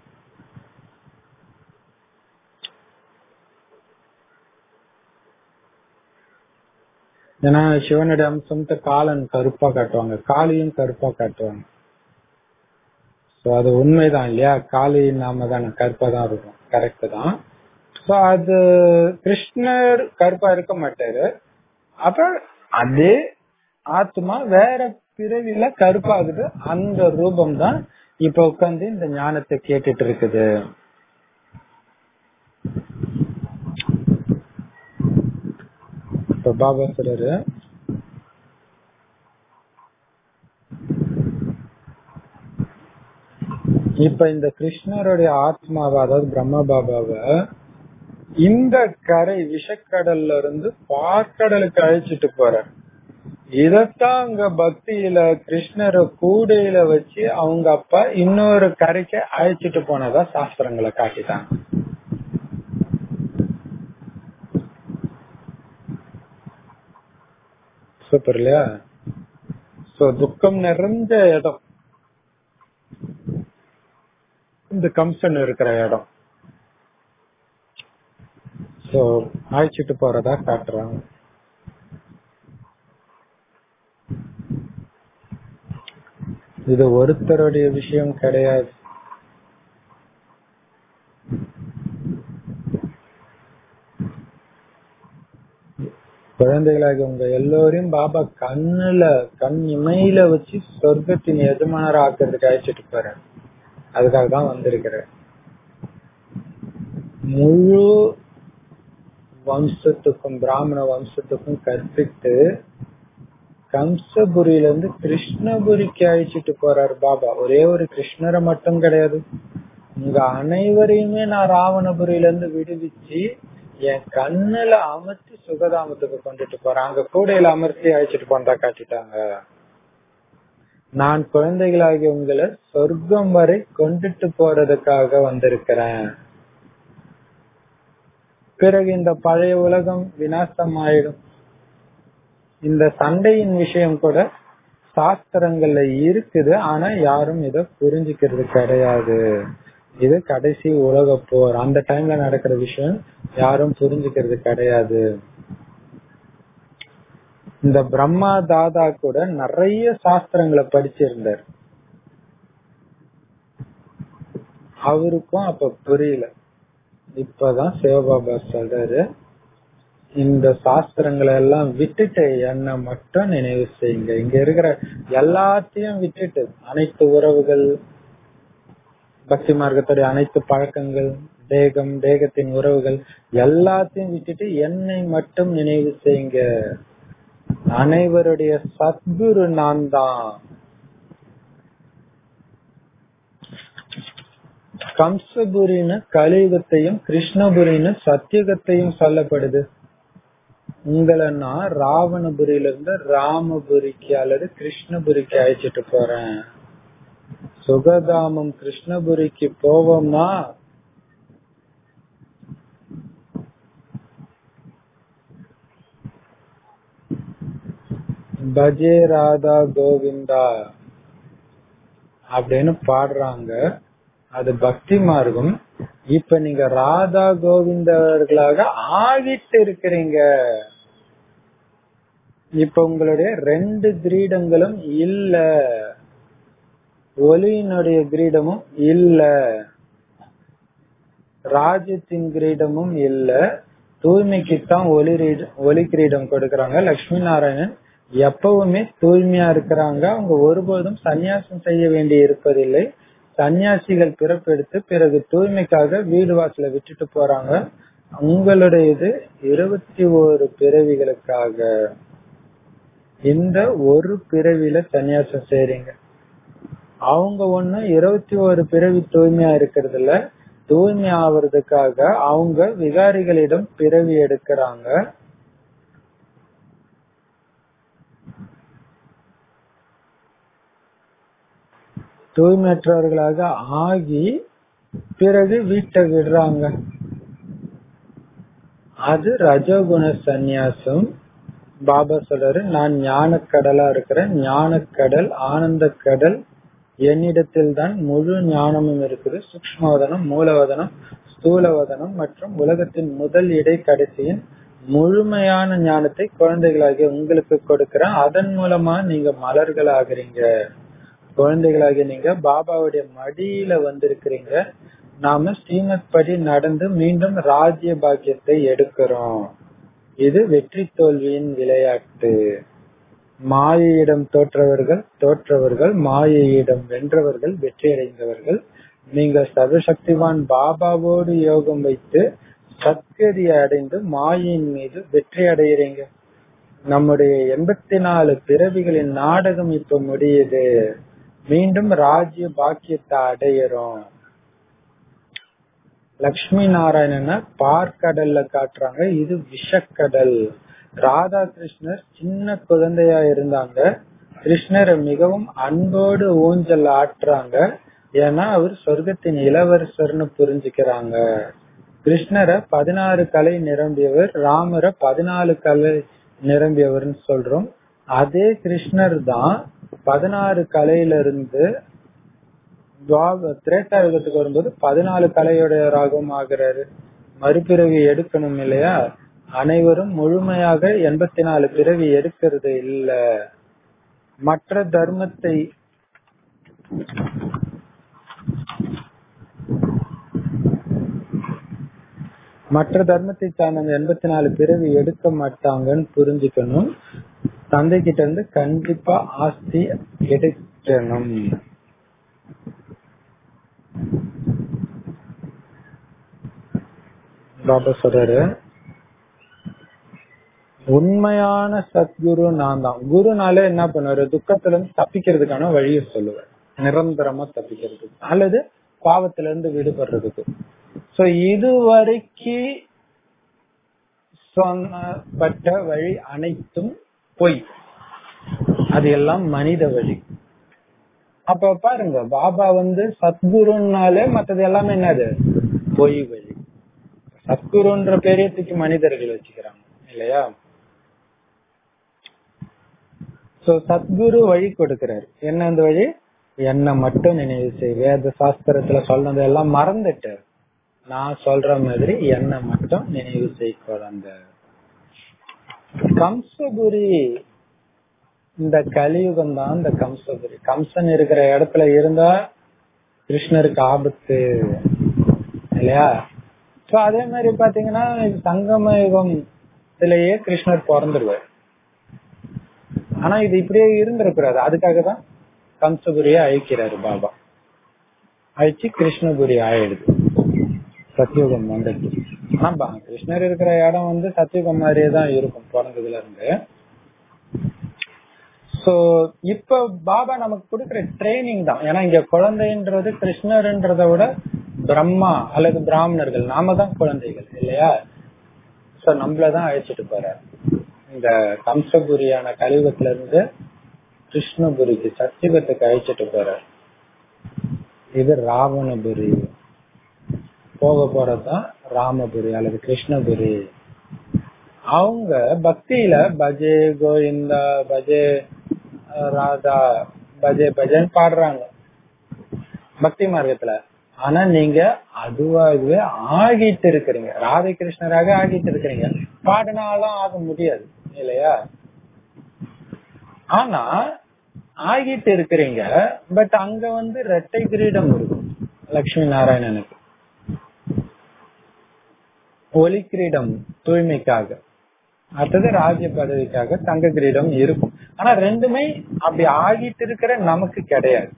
ஏன்னா சிவனுடைய அம்சத்தை காலன் கருப்பா காட்டுவாங்க காளியும் கருப்பா காட்டுவாங்க சோ அது உண்மைதான் இல்லையா காளி நாம தான் கருப்பா தான் இருக்கும் கரெக்ட் தான் சோ அது கிருஷ்ணர் கருப்பா இருக்க மாட்டாரு அப்ப அதே ஆத்மா வேற பிறவில கருப்பாகுது அந்த ரூபம் தான் இப்ப உட்கார்ந்து இந்த ஞானத்தை கேட்டுட்டு இருக்குது இப்ப பாபா சொல்றாரு இப்ப இந்த கிருஷ்ணருடைய ஆத்மாவை அதாவது பிரம்ம பாபாவை இந்த கரை விஷக்கடல்ல இருந்து பார்க்கடலுக்கு அழைச்சிட்டு போற இதத்தான் அங்க பக்தியில கிருஷ்ணரை கூடையில வச்சு அவங்க அப்பா இன்னொரு கரைக்கு அழைச்சிட்டு போனதா சாஸ்திரங்களை காட்டிட்டாங்க சூப்பர் இல்லையா சோ துக்கம் நிறைஞ்ச இடம் இந்த கம்சன் இருக்கிற இடம் சோ அழைச்சிட்டு போறதா காட்டுறாங்க இது ஒருத்தருடைய விஷயம் கிடையாது குழந்தைகளாக உங்க எல்லோரையும் பாபா கண்ணுல கண் இமையில வச்சு சொர்க்கத்தின் எஜமானர் ஆக்குறதுக்கு அழைச்சிட்டு போறேன் அதுக்காக தான் வந்திருக்கிறேன் முழு வம்சத்துக்கும் பிராமண வம்சத்துக்கும் கற்பித்து கம்சபுரியில இருந்து கிருஷ்ணபுரிக்கு அழைச்சிட்டு போறாரு பாபா ஒரே ஒரு கிருஷ்ணரை மட்டும் கிடையாது உங்க அனைவரையுமே நான் ராவணபுரியில இருந்து விடுவிச்சு என் கண்ணுல அமர்த்தி சுகதாமத்துக்கு கொண்டுட்டு போறேன் அங்க கூடையில அமர்த்தி அழைச்சிட்டு போனதா காட்டிட்டாங்க நான் குழந்தைகளாகி உங்களை சொர்க்கம் வரை கொண்டுட்டு போறதுக்காக வந்திருக்கிறேன் பிறகு இந்த பழைய உலகம் விநாசம் ஆயிடும் இந்த சண்டையின் விஷயம் கூட சாஸ்திரங்கள்ல இருக்குது ஆனா யாரும் இத புரிஞ்சுக்கிறது கிடையாது இது கடைசி உலக போர் அந்த டைம்ல நடக்கிற விஷயம் யாரும் புரிஞ்சுக்கிறது கிடையாது இந்த பிரம்மா தாதா கூட நிறைய சாஸ்திரங்களை படிச்சிருந்தார் அவருக்கும் அப்ப புரியல இப்பதான் சிவபாபா சொல்றாரு இந்த சாஸ்திரங்களை எல்லாம் விட்டுட்டு என்ன மட்டும் நினைவு செய்யுங்க இங்க இருக்கிற எல்லாத்தையும் விட்டுட்டு அனைத்து உறவுகள் பக்தி மார்க்கத்துடைய அனைத்து பழக்கங்கள் தேகம் தேகத்தின் உறவுகள் எல்லாத்தையும் விட்டுட்டு என்னை மட்டும் நினைவு செய்யுங்க அனைவருடைய சத்குரு நான் தான் கம்சபுரின்னு கலியுகத்தையும் கிருஷ்ணபுரின்னு சத்தியகத்தையும் சொல்லப்படுது உங்களை நான் ராவணபுரியில இருந்து ராமபுரிக்கு அல்லது கிருஷ்ணபுரிக்கு அழைச்சிட்டு போறேன் சுகதாமம் கிருஷ்ணபுரிக்கு போவோம்னா பஜே ராதா கோவிந்தா அப்படின்னு பாடுறாங்க அது பக்தி மார்க்கம் இப்ப நீங்க ராதா கோவிந்தவர்களாக ஆகிட்டு இருக்கிறீங்க இப்ப உங்களுடைய ரெண்டு கிரீடங்களும் இல்ல ஒலியினுடைய கிரீடமும் இல்ல ராஜ்யத்தின் கிரீடமும் இல்ல தூய்மைக்குத்தான் ஒலி ஒலி கிரீடம் கொடுக்கறாங்க லட்சுமி நாராயணன் எப்பவுமே தூய்மையா இருக்கிறாங்க அவங்க ஒருபோதும் சன்னியாசம் செய்ய வேண்டி இருப்பதில்லை சன்னியாசிகள் பிறப்பெடுத்து பிறகு தூய்மைக்காக வீடு வாசல விட்டுட்டு போறாங்க உங்களுடைய இது இருபத்தி ஓரு பிறவிகளுக்காக இந்த ஒரு பிறவியில சன்னியாசம் செய்றீங்க அவங்க ஒண்ணு இருபத்தி ஒரு பிறவி தூய்மையா இருக்கிறதுல தூய்மை ஆவறதுக்காக அவங்க விகாரிகளிடம் பிறவி எடுக்கிறாங்க தூய்மையற்றவர்களாக ஆகி பிறகு வீட்டை விடுறாங்க அது ரஜோகுண சந்நியாசம் பாபா சொல்றாரு நான் ஞானக்கடலா இருக்கிறேன் ஞானக்கடல் ஆனந்த கடல் என்னிடத்தில் தான் முழு ஞானமும் இருக்குது சூக்மவதனம் மூலவதனம் ஸ்தூலவதனம் மற்றும் உலகத்தின் முதல் இடை கடைசியின் முழுமையான ஞானத்தை குழந்தைகளாகிய உங்களுக்கு கொடுக்கிறேன் அதன் மூலமா நீங்க மலர்கள் ஆகுறீங்க குழந்தைகளாகிய நீங்க பாபாவுடைய மடியில வந்திருக்கிறீங்க நாம ஸ்ரீமத் படி நடந்து மீண்டும் ராஜ்ய பாக்கியத்தை எடுக்கிறோம் இது வெற்றி தோல்வியின் விளையாட்டு மாயையிடம் தோற்றவர்கள் தோற்றவர்கள் மாயையிடம் வென்றவர்கள் வெற்றி அடைந்தவர்கள் நீங்கள் சர்வசக்திவான் பாபாவோடு யோகம் வைத்து சத்கதி அடைந்து மாயின் மீது வெற்றி அடைகிறீங்க நம்முடைய எண்பத்தி நாலு பிறவிகளின் நாடகம் இப்ப முடியுது மீண்டும் ராஜ்ய பாக்கியத்தை அடையிறோம் லக்ஷ்மி நாராயணன பார்க்கடல்ல காட்டுறாங்க இது விஷக்கடல் ராதா கிருஷ்ணர் சின்ன குழந்தையா இருந்தாங்க கிருஷ்ணரை மிகவும் அன்போடு ஊஞ்சல் ஆட்டுறாங்க ஏன்னா அவர் சொர்க்கத்தின் இளவரசர்னு புரிஞ்சுக்கிறாங்க கிருஷ்ணரை பதினாறு கலை நிரம்பியவர் ராமரை பதினாலு கலை நிரம்பியவர்னு சொல்றோம் அதே கிருஷ்ணர் தான் பதினாறு கலையில இருந்து திரேட்டா யுகத்துக்கு வரும்போது பதினாலு கலையுடையவராகவும் ஆகிறாரு மறுபிறவி எடுக்கணும் இல்லையா அனைவரும் முழுமையாக எண்பத்தி நாலு பிறவி எடுக்கிறது இல்ல மற்ற தர்மத்தை மற்ற தர்மத்தை சார்ந்த எண்பத்தி நாலு பிறவி எடுக்க மாட்டாங்கன்னு புரிஞ்சுக்கணும் தந்தை கிட்ட இருந்து கண்டிப்பா ஆஸ்தி எடுக்கணும் பாபா சொல்றாரு உண்மையான சத்குரு நான் தான் குருனால என்ன பண்ணுவாரு துக்கத்துல இருந்து தப்பிக்கிறதுக்கான வழியை சொல்லுவார் நிரந்தரமா தப்பிக்கிறதுக்கு அல்லது பாவத்துல இருந்து விடுபடுறதுக்கு சோ இதுவரைக்கு சொன்னப்பட்ட வழி அனைத்தும் பொய் அது எல்லாம் மனித வழி அப்ப பாருங்க பாபா வந்து சத்குருனாலே மத்தது எல்லாமே என்னது பொய் வழி சத்குருன்ற பெரியத்துக்கு மனிதர்கள் வச்சுக்கிறாங்க இல்லையா சோ சத்குரு வழி கொடுக்கிறாரு என்ன அந்த வழி என்ன மட்டும் நினைவு செய் வேத சாஸ்திரத்துல சொன்னது எல்லாம் மறந்துட்டு நான் சொல்ற மாதிரி என்ன மட்டும் நினைவு செய் குழந்தை கம்சபுரி இந்த கலியுகம் தான் இந்த கம்சபுரி கம்சன் இருக்கிற இடத்துல இருந்தா கிருஷ்ணருக்கு ஆபத்து இல்லையா சோ அதே மாதிரி பாத்தீங்கன்னா சங்கம யுகத்திலேயே கிருஷ்ணர் பிறந்துருவார் ஆனா இது இப்படியே இருந்திருக்கிறாரு அதுக்காக தான் கம்சபுரிய அழிக்கிறாரு பாபா அழிச்சு கிருஷ்ணபுரி ஆயிடுது சத்யுகம் வந்துட்டு ஆனா கிருஷ்ணர் இருக்கிற இடம் வந்து சத்யுகம் மாதிரியே தான் இருக்கும் பிறந்ததுல இருந்து சோ இப்ப பாபா நமக்கு கொடுக்கற ட்ரைனிங் தான் ஏன்னா இங்க குழந்தைன்றது கிருஷ்ணர்ன்றத விட பிரம்மா அல்லது பிராமணர்கள் நாம தான் குழந்தைகள் இல்லையா சோ நம்மளதான் அழைச்சிட்டு போறாரு இந்த கம்சபுரியான கலியுகத்துல இருந்து கிருஷ்ணபுரிக்கு சத்தியுகத்துக்கு அழைச்சிட்டு போறாரு இது ராவணபுரி போக போறதுதான் ராமபுரி அல்லது கிருஷ்ணபுரி அவங்க பக்தியில பஜே கோவிந்தா பஜே ராதா பஜே பஜன் பாடுறாங்க பக்தி மார்க்கத்துல ஆனா நீங்க அதுவாகவே ஆகிட்டு இருக்கிறீங்க ராதை கிருஷ்ணராக ஆகிட்டு இருக்கிறீங்க பாடினாலும் ஆக முடியாது இல்லையா ஆனா ஆகிட்டு இருக்கிறீங்க பட் அங்க வந்து ரெட்டை கிரீடம் இருக்கும் லட்சுமி நாராயணனுக்கு ஒலி கிரீடம் தூய்மைக்காக அடுத்தது ராஜ்ய பதவிக்காக தங்க கிரீடம் இருக்கும் ஆனா ரெண்டுமே அப்படி ஆகிட்டு இருக்கிற நமக்கு கிடையாது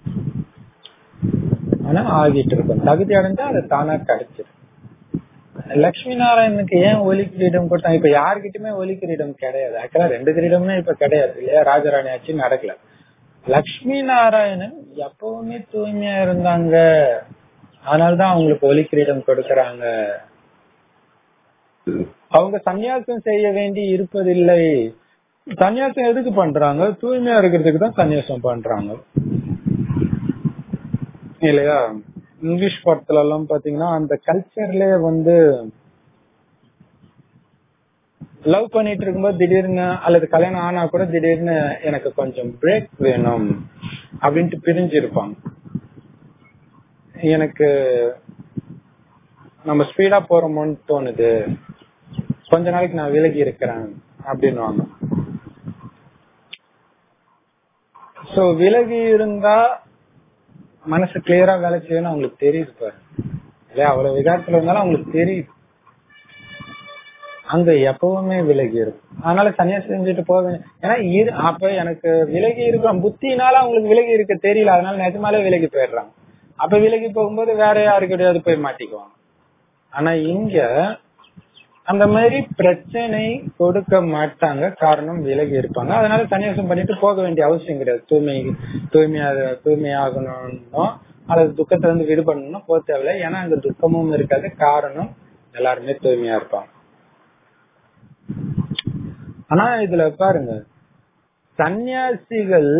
ஆனா ஆகிட்டு இருக்கும் தகுதி அடைஞ்சா அது தானா கிடைச்சிடும் லட்சுமி நாராயணனுக்கு ஏன் ஒலி கிரீடம் கொடுத்தாங்க இப்ப யாருக்கிட்டயுமே ஒலி கிரீடம் கிடையாது ஆக்சுவலா ரெண்டு கிரீடமே இப்ப கிடையாது இல்லையா ராஜராணி ஆட்சி நடக்கல லட்சுமி நாராயணன் எப்பவுமே தூய்மையா இருந்தாங்க அதனாலதான் அவங்களுக்கு ஒலி கிரீடம் கொடுக்கறாங்க அவங்க சன்னியாசம் செய்ய வேண்டி இருப்பதில்லை சன்னியாசம் எதுக்கு பண்றாங்க தூய்மையா இருக்கிறதுக்கு தான் சன்னியாசம் பண்றாங்க இல்லையா இங்கிலீஷ் படத்துல எல்லாம் பாத்தீங்கன்னா அந்த கல்ச்சர்லயே வந்து லவ் பண்ணிட்டு இருக்கும்போது திடீர்னு அல்லது கல்யாணம் ஆனா கூட திடீர்னு எனக்கு கொஞ்சம் பிரேக் வேணும் அப்படின்ட்டு பிரிஞ்சு இருப்பாங்க எனக்கு நம்ம ஸ்பீடா போறோமோன்னு தோணுது கொஞ்ச நாளைக்கு நான் விலகி இருக்கிறேன் அப்படின்னுவாங்க சோ விலகி இருந்தா மனசு கிளியரா வேலை செய்யணும் அவங்களுக்கு தெரியுது பாரு இல்லையா அவ்வளவு விகாரத்துல இருந்தாலும் அவங்களுக்கு தெரியுது அங்க எப்பவுமே விலகி இருக்கும் அதனால சன்னியாசி செஞ்சுட்டு போக ஏன்னா இரு- அப்ப எனக்கு விலகி இருக்கிற புத்தினால அவங்களுக்கு விலகி இருக்க தெரியல அதனால நிஜமாலே விலகி போயிடுறாங்க அப்ப விலகி போகும்போது வேற யாருக்கிட்டையாவது போய் மாட்டிக்குவாங்க ஆனா இங்க அந்த மாதிரி பிரச்சனை கொடுக்க மாட்டாங்க காரணம் விலகி இருப்பாங்க அதனால சன்னியாசம் பண்ணிட்டு போக வேண்டிய அவசியம் கிடையாது தூய்மை தூய்மையா தூய்மையாகணும்னோ அல்லது துக்கத்துல இருந்து விடுபடணும்னோ போக தேவையில்லை ஏன்னா அங்க துக்கமும் இருக்காது காரணம் எல்லாருமே தூய்மையா இருப்பாங்க ஆனா இதுல பாருங்க சன்னியாசிகள்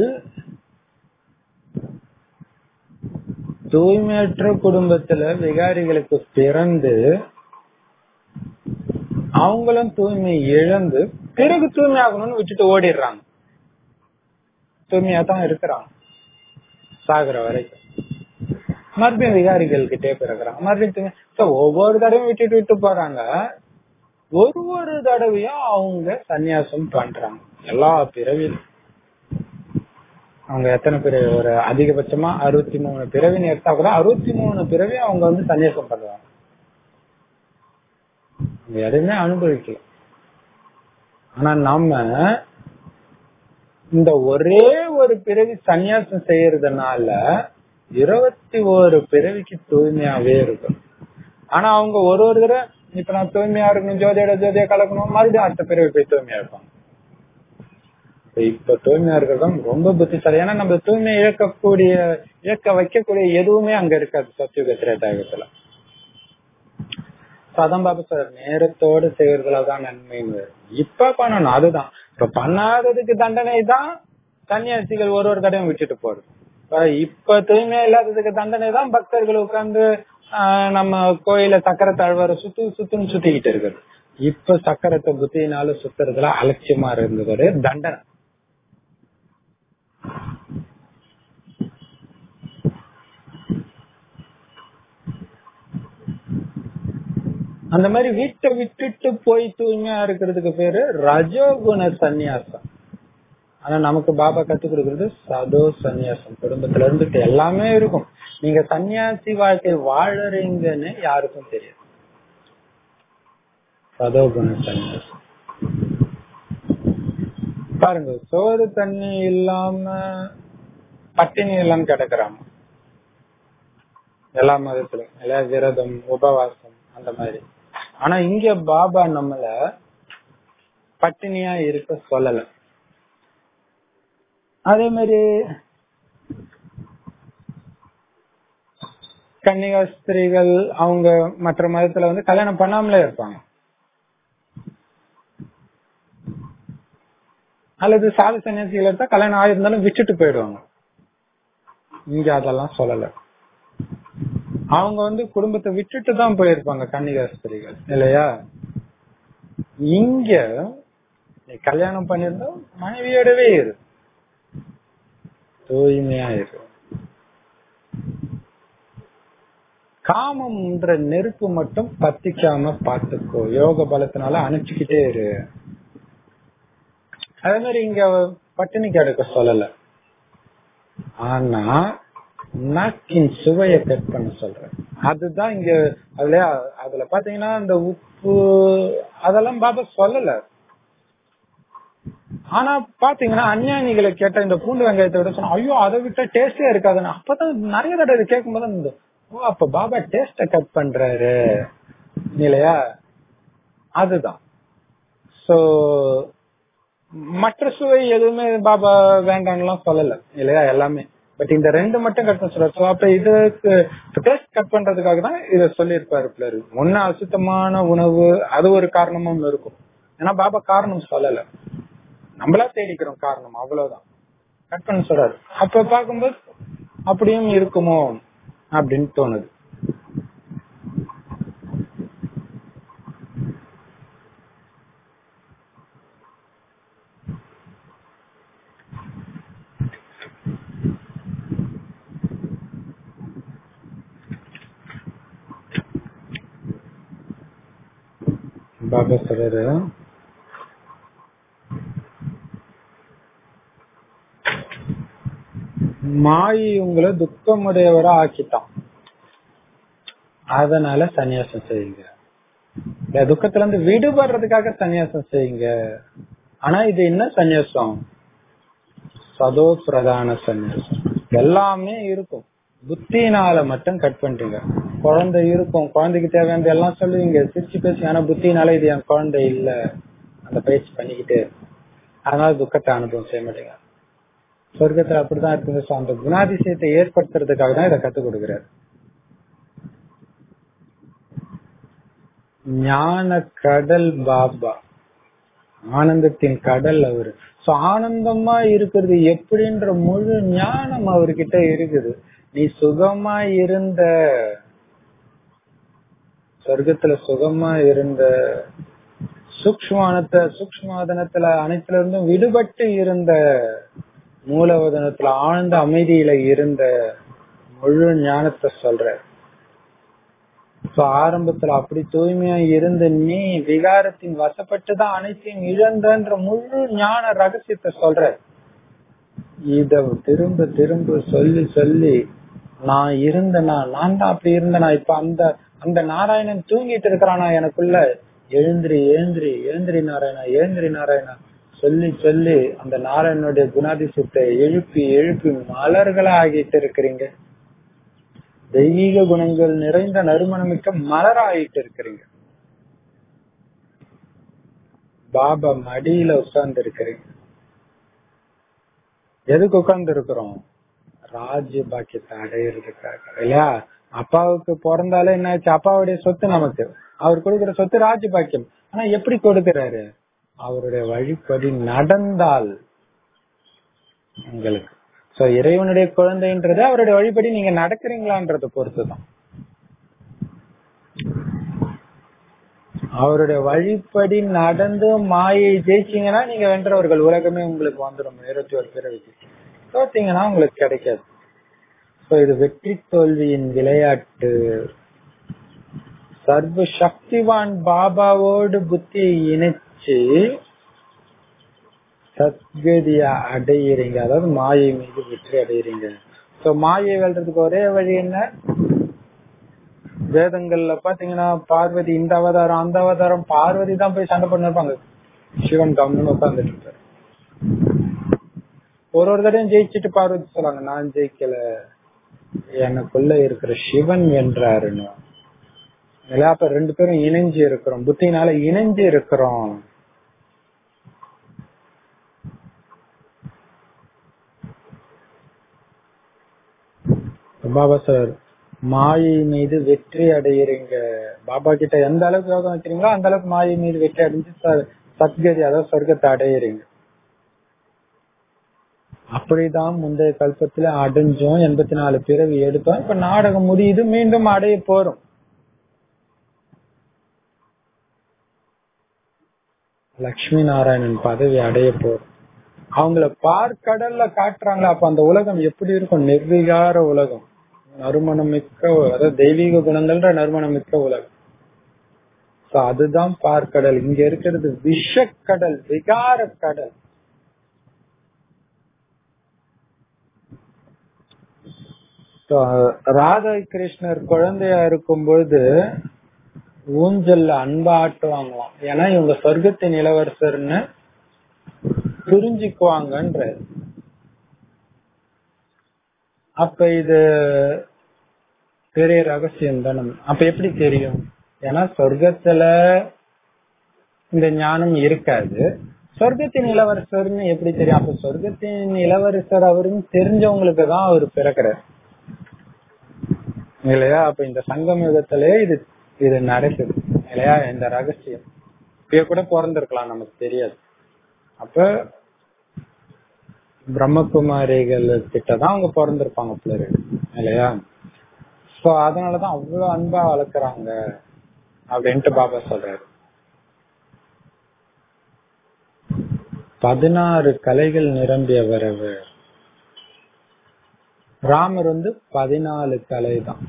தூய்மையற்ற குடும்பத்துல விகாரிகளுக்கு பிறந்து அவங்களும் தூய்மை இழந்து பிறகு தூய்மை ஆகணும்னு விட்டுட்டு ஓடிடுறாங்க தூய்மையா தான் இருக்கிறாங்க சாகுற வரைக்கும் மறுபடியும் விகாரிகள் கிட்டே பிறகுறாங்க மறுபடியும் தூய்மை- so ஒவ்வொரு தடவையும் விட்டுட்டு விட்டு போறாங்க ஒரு ஒரு தடவையும் அவங்க சந்நியாசம் பண்றாங்க எல்லா பிறவிலும் அவங்க எத்தனை பிறவி ஒரு அதிகபட்சமா அறுபத்தி மூணு பிறவின்னு எடுத்தா கூட அறுபத்தி மூணு பிறவி அவங்க வந்து சந்நியாசம் பண்றாங்க அவங்க எதுவுமே அனுபவிக்கல ஆனா நம்ம இந்த ஒரே ஒரு பிறவி சந்நியாசம் செய்யறதுனால இருபத்தி ஒரு பிறவிக்கு தூய்மையாவே இருக்கும் ஆனா அவங்க ஒரு ஒரு தடவை இப்ப நான் தூய்மையா இருக்கணும் ஜோதியோட ஜோதியா கலக்கணும் மறுபடியும் அடுத்த பிறவி போய் தூய்மையா இருப்பாங்க இப்ப இப்ப தூய்மையா இருக்கிறது ரொம்ப புத்திசாலி ஏன்னா நம்ம தூய்மை இழக்கக்கூடிய இழக்க வைக்கக்கூடிய எதுவுமே அங்க இருக்காது சத்தியுக திரேதாயுகத்துல சதம் பாபு சார் நேரத்தோடு செய்யறதுலதான் நன்மைன்னு வரும். இப்ப பண்ணணும் அதுதான் இப்ப பண்ணாததுக்கு தண்டனை தான் சன்னியாசிகள் ஒரு ஒரு தடையும் விட்டுட்டு போறது இப்ப இப்ப தூய்மையா இல்லாததுக்கு தண்டனை தான் பக்தர்கள் உட்கார்ந்து ஆஹ், நம்ம கோயில சக்கர தாழ்வார சுத்து சுத்துன்னு சுத்திக்கிட்டு இருக்குது இப்ப சக்கரத்தை புத்தியினால சுத்துறதுல அலட்சியமா இருந்தது ஒரு தண்டனை அந்த மாதிரி வீட்டை விட்டுட்டு போய் தூய்மையா இருக்கிறதுக்கு பேரு ரஜோகுண சந்நியாசம் ஆனா நமக்கு பாபா கத்து கொடுக்கறது சதோ சந்நியாசம் குடும்பத்துல இருந்துட்டு எல்லாமே இருக்கும் நீங்க சன்னியாசி வாழ்க்கை வாழறீங்கன்னு யாருக்கும் தெரியாது சதோகுண சந்நியாசம் பாருங்க சோறு தண்ணி இல்லாம பட்டினி எல்லாம் கிடக்குறாங்க எல்லா மதத்திலும் எல்லா விரதம் உபவாசம் அந்த மாதிரி ஆனா இங்க பாபா நம்மள பட்டினியா இருக்க சொல்லல அதே மாதிரி கன்னிகா ஸ்திரீகள் அவங்க மற்ற மதத்துல வந்து கல்யாணம் பண்ணாமலே இருப்பாங்க அல்லது சாது சன்னியாசிகள் எடுத்தா கல்யாணம் ஆயிருந்தாலும் விட்டுட்டு போயிடுவாங்க இங்க அதெல்லாம் சொல்லல அவங்க வந்து குடும்பத்தை விட்டுட்டு தான் போயிருப்பாங்க கன்னிகா ஸ்திரீகள் இல்லையா இங்க நீ கல்யாணம் பண்ணிருந்தா மனைவியோடவே இரு தூய்மையா இரு காமம்ன்ற நெருப்பு மட்டும் பத்திக்காம பாத்துக்கோ யோக பலத்தினால அணைச்சுக்கிட்டே இரு அதே மாதிரி இங்க பட்டினி கிடக்க சொல்லல ஆனா நாக்கின் சுவைய கட் பண்ண சொல்றேன் அதுதான் இங்க அதுல அதுல பாத்தீங்கன்னா இந்த உப்பு அதெல்லாம் பாபா சொல்லல ஆனா பாத்தீங்கன்னா அஞ்ஞானிகளை கேட்ட இந்த பூண்டு வெங்காயத்தை விட சொன்னா ஐயோ அதை விட்டா டேஸ்டே இருக்காதுன்னு அப்பதான் நிறைய தடவை கேட்கும் போது இந்த ஓ அப்ப பாபா டேஸ்ட கட் பண்றாரு இல்லையா அதுதான் சோ மற்ற சுவை எதுவுமே பாபா வேண்டாம்லாம் சொல்லல இல்லையா எல்லாமே பட் இந்த ரெண்டு மட்டும் கட் பண்ண சொல்றாரு So, அப்ப இதுக்கு டேஸ்ட் கட் பண்றதுக்காக தான் இத சொல்லியிருப்பாரு பிள்ளரு ஒண்ணு அசுத்தமான உணவு அது ஒரு காரணமும் இருக்கும் ஏன்னா பாபா காரணம் சொல்லல நம்மளா தேடிக்கிறோம் காரணம் அவ்வளவுதான் கட் பண்ண சொல்றாரு அப்ப பார்க்கும்போது அப்படியும் இருக்குமோ அப்படின்னு தோணுது பாபா சொல்றாரு மாயை உங்களை துக்கமுடையவரா ஆக்கிட்டான் அதனால சன்னியாசம் செய்யுங்க இந்த துக்கத்துல இருந்து விடுபடுறதுக்காக சன்னியாசம் செய்யுங்க ஆனா இது என்ன சன்னியாசம் சதோ பிரதான சன்னியாசம் எல்லாமே இருக்கும் புத்தினால மட்டும் கட் பண்ணிட்டீங்க குழந்தை இருக்கும் குழந்தைக்கு தேவையானது எல்லாம் சொல்லுவீங்க சிரிச்சு பேசி ஆனா புத்தினால இது என் குழந்தை இல்ல அந்த பயிற்சி பண்ணிக்கிட்டே இருக்கும் அதனால துக்கத்தை அனுபவம் செய்ய மாட்டீங்க சொர்க்கத்துல அப்படிதான் இருக்குங்க So, அந்த குணாதிசயத்தை ஏற்படுத்துறதுக்காக தான் இதை கத்துக் கொடுக்கிறார் ஞான கடல் பாபா ஆனந்தத்தின் கடல் அவரு சோ ஆனந்தமா இருக்கிறது எப்படின்ற முழு ஞானம் அவர்கிட்ட இருக்குது நீ சுகமா இருந்த சொர்க்கத்துல சுகமா இருந்த சூக்ஷ்மானத்தை சூக்ஷ்மாதனத்துல அனைத்துல இருந்தும் விடுபட்டு இருந்த மூலவதனத்துல ஆழ்ந்த அமைதியில இருந்த முழு ஞானத்தை சொல்ற So, ஆரம்பத்துல அப்படி தூய்மையா இருந்த நீ விகாரத்தின் வசப்பட்டு தான் அனைத்தையும் இழந்தன்ற முழு ஞான ரகசியத்தை சொல்ற இத திரும்ப திரும்ப சொல்லி சொல்லி நான் இருந்தனா நான் தான் அப்படி இருந்தனா இப்ப அந்த அந்த நாராயணன் தூங்கிட்டு இருக்கிறானா எனக்குள்ள எழுந்திரி எழுந்திரி எழுந்திரி நாராயணா எழுந்திரி நாராயணா சொல்லி சொல்லி அந்த நாராயணனுடைய குணாதிசயத்தை எழுப்பி எழுப்பி மலர்களா ஆகிட்டு இருக்கிறீங்க தெய்வீக குணங்கள் நிறைந்த நறுமணமிக்க மலராயிட்டு இருக்கிறீங்க பாபா மடியில உட்கார்ந்து இருக்கிறீங்க எதுக்கு உட்கார்ந்து இருக்கிறோம் ராஜ்ய பாக்கியத்தை அடையிறதுக்காக இல்லையா அப்பாவுக்கு பிறந்தாலே என்னாச்சு அப்பாவுடைய சொத்து நமக்கு அவர் கொடுக்கிற சொத்து ராஜ்ய பாக்கியம் ஆனா எப்படி கொடுக்கிறாரு அவருடைய வழிப்படி நடந்தால் உங்களுக்கு சோ இறைவனுடைய குழந்தைன்றது அவருடைய வழிபடி நீங்க நடக்கிறீங்களான்றத பொறுத்துதான் அவருடைய வழிப்படி நடந்து மாயை ஜெயிச்சீங்கன்னா நீங்க வென்றவர்கள் உலகமே உங்களுக்கு வந்துடும் இருபத்தி ஒரு பிறவிக்கு தோத்தீங்கன்னா உங்களுக்கு கிடைக்காது சோ இது வெற்றி தோல்வியின் விளையாட்டு சர்வ சக்திவான் பாபாவோடு புத்தியை இணைச்சு சத்கதிய அடையிறீங்க அதாவது மாயை மீது வெற்றி அடையிறீங்க சோ மாயை வெல்றதுக்கு ஒரே வழி என்ன வேதங்கள்ல பாத்தீங்கன்னா பார்வதி இந்த அவதாரம் அந்த அவதாரம் பார்வதி தான் போய் சண்டை பண்ணிருப்பாங்க சிவன் கம்னு உட்கார்ந்துட்டு இருப்பாரு ஒரு ஒரு தடையும் ஜெயிச்சுட்டு பார்வதி சொல்லுவாங்க நான் ஜெயிக்கல எனக்குள்ள இருக்கிற சிவன் வென்றாருன்னு இல்ல அப்ப ரெண்டு பேரும் இணைஞ்சு இருக்கிறோம் புத்தினால இணைஞ்சு இருக்கிறோம் பாபா சார் மாயை மீது வெற்றி அடையிறீங்க பாபா கிட்ட எந்த அளவுக்கு யோகம் வைக்கிறீங்களோ அந்த அளவுக்கு மாயை மீது வெற்றி அடைஞ்சு ச- சத்கதி அதாவது சொர்க்கத்தை அடையிறீங்க அப்படிதான் முந்தைய கல்பத்துல அடைஞ்சோம் எண்பத்தி நாலு பிறவி எடுத்தோம் இப்ப நாடகம் முடியுது மீண்டும் அடைய போறோம் லக்ஷ்மி நாராயணன் பதவி அடைய போறோம் அவங்கள பார்க்கடல்ல காட்டுறாங்களா அப்ப அந்த உலகம் எப்படி இருக்கும் நிர்விகார உலகம் நறுமணம் மிக்க அதாவது தெய்வீக குணங்கள்ன்ற நறுமணம் மிக்க உலகம் So அதுதான் பார்க்கடல் இங்க இருக்கிறது விஷக்கடல் விகார கடல் So, ராதா கிருஷ்ணர் குழந்தையா இருக்கும்போது ஊஞ்சல்ல அன்பா ஆட்டுவாங்களாம் ஏன்னா இவங்க சொர்க்கத்தின் இளவரசர்னு புரிஞ்சுக்குவாங்கன்ற அப்ப இது பெரிய ரகசியம் தானே அப்ப எப்படி தெரியும் ஏன்னா சொர்க்கத்துல இந்த ஞானம் இருக்காது சொர்க்கத்தின் இளவரசர்னு எப்படி தெரியும் அப்ப சொர்க்கத்தின் இளவரசர் அவருன்னு தெரிஞ்சவங்களுக்கு தான் அவர் பிறக்கிறார் இல்லையா அப்ப இந்த சங்கம் யுகத்திலே இது இது நடக்குது இல்லையா இந்த ரகசியம் இப்ப கூட பிறந்திருக்கலாம் நமக்கு தெரியாது அப்ப பிரம்மகுமாரிகள் கிட்டதான் அவங்க பிறந்திருப்பாங்க பிள்ளைகள் இல்லையா சோ அதனாலதான் அவ்வளவு அன்பா வளர்க்குறாங்க அப்படின்ட்டு பாபா சொல்றாரு பதினாறு கலைகள் நிரம்பியவர் அவர் ராமர் வந்து பதினாலு கலை தான்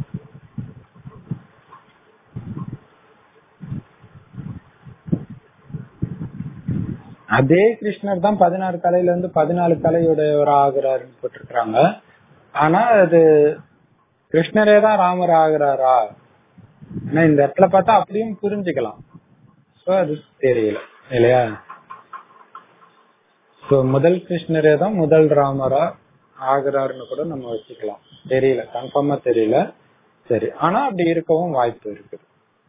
அதே கிருஷ்ணர் தான் பதினாறு கலையில இருந்து பதினாலு கலையுடையவர் ஆகிறாருன்னு போட்டிருக்கிறாங்க ஆனா அது கிருஷ்ணரே தான் ராமர் ஆகிறாரா ஆனா இந்த இடத்துல பார்த்தா அப்படியும் புரிஞ்சுக்கலாம் சோ அது தெரியல இல்லையா சோ முதல் கிருஷ்ணரே தான் முதல் ராமரா ஆகிறாருன்னு கூட நம்ம வச்சுக்கலாம் தெரியல கன்ஃபார்மா தெரியல சரி ஆனா அப்படி இருக்கவும் வாய்ப்பு இருக்குது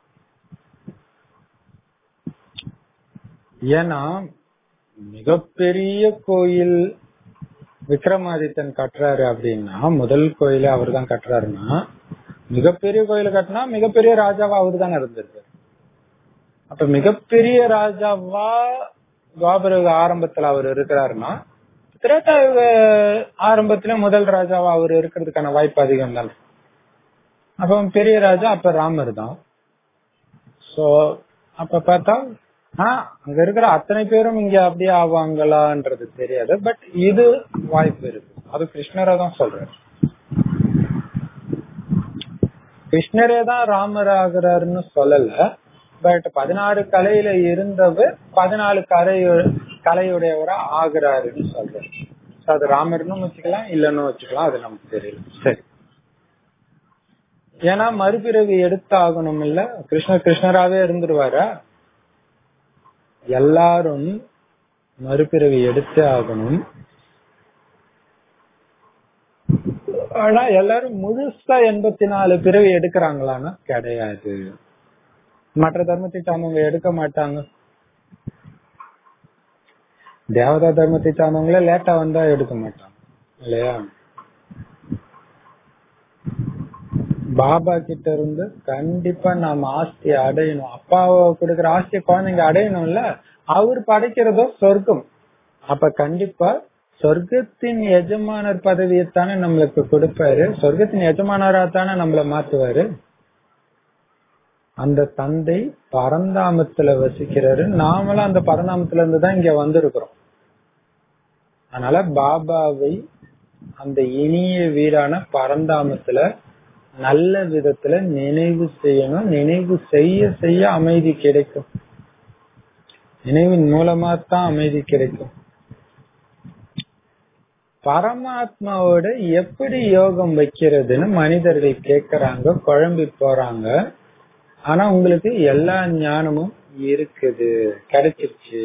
ஏன்னா மிகப்பெரிய கோயில் விக்ரமாதித்தன் கட்டுறாரு அப்படின்னா முதல் கோயில அவர் தான் கட்டுறாருன்னா மிகப்பெரிய கோயில கட்டினா மிகப்பெரிய ராஜாவா அவர் தானே இருந்திருக்காரு அப்ப மிகப்பெரிய ராஜாவா துவாபர ஆரம்பத்துல அவர் இருக்கிறாருன்னா திரேட்டாயுக ஆரம்பத்துல முதல் ராஜாவா அவர் இருக்கிறதுக்கான வாய்ப்பு அதிகம் தானே அப்ப பெரிய ராஜா அப்ப ராமர் தான் சோ அப்ப பார்த்தா ஆஹ் அங்க இருக்கிற அத்தனை பேரும் இங்க அப்படியே ஆவாங்களான்றது தெரியாது பட் இது வாய்ப்பு இருக்கு அது கிருஷ்ணரை தான் சொல்றாரு கிருஷ்ணரே தான் ராமர் ஆகிறாருன்னு சொல்லல பட் பதினாறு கலையில இருந்தவர் பதினாலு கலை கலையுடையவரா ஆகிறாருன்னு சொல்றாரு அது ராமர்னு வச்சுக்கலாம் இல்லன்னு வச்சுக்கலாம் அது நமக்கு தெரியல சரி ஏன்னா மறுபிறவி எடுத்தாகணும் இல்ல கிருஷ்ண கிருஷ்ணராவே இருந்துருவாரா எல்லாரும் மறுபிறவி எடுத்தே ஆகணும் ஆனா எல்லாரும் முழுசா எண்பத்தி நாலு பிறவி எடுக்கிறாங்களான்னா கிடையாது மற்ற தர்மத்தை சார்ந்தவங்க எடுக்க மாட்டாங்க தேவதா தர்மத்தை சார்ந்தவங்களே லேட்டா வந்தா எடுக்க மாட்டாங்க இல்லையா பாபா கிட்ட இருந்து கண்டிப்பா நாம ஆஸ்தி அடையணும் அப்பாவை கொடுக்கற ஆஸ்திய குழந்தைங்க அடையணும்ல அவர் படைக்கிறதோ சொர்க்கம் அப்ப கண்டிப்பா சொர்க்கத்தின் எஜமானர் பதவியைத்தானே நம்மளுக்கு கொடுப்பாரு சொர்க்கத்தின் எஜமானரா தானே நம்மள மாத்துவாரு அந்த தந்தை பரந்தாமத்துல வசிக்கிறாரு நாமளும் அந்த பரந்தாமத்துல இருந்து தான் இங்க வந்திருக்கிறோம் அதனால பாபாவை அந்த இனிய வீடான பரந்தாமத்துல நல்ல விதத்துல நினைவு செய்யணும் நினைவு செய்ய செய்ய அமைதி கிடைக்கும் நினைவின் மூலமா தான் அமைதி கிடைக்கும் பரமாத்மாவோட எப்படி யோகம் வைக்கிறதுன்னு மனிதர்கள் கேக்குறாங்க குழம்பி போறாங்க ஆனா உங்களுக்கு எல்லா ஞானமும் இருக்குது கிடைச்சிருச்சு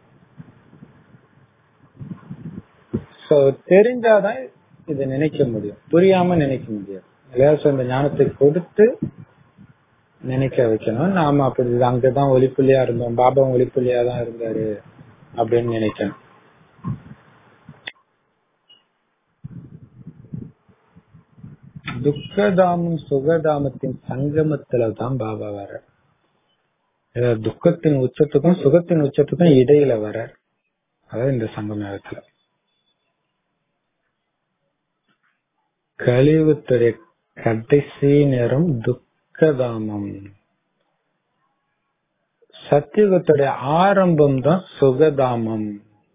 சோ தெரிஞ்சாதான் இதை நினைக்க முடியும் புரியாம நினைக்க முடியாது இல்லையா இந்த ஞானத்தை கொடுத்து நினைக்க வைக்கணும் நாம அப்படி அங்கதான் ஒளிப்புள்ளியா இருந்தோம் பாபாவும் ஒளிப்புள்ளியா தான் இருந்தாரு அப்படின்னு நினைக்கணும் துக்கதாமும் சுகதாமத்தின் சங்கமத்துல தான் பாபா வர துக்கத்தின் உச்சத்துக்கும் சுகத்தின் உச்சத்துக்கும் இடையில வர அதாவது இந்த சங்கமத்துல கழிவுத்துறை கடைசி நேரம் துக்கதாமம் சத்தியுகத்துடைய ஆரம்பம் தான் சுகதாமம்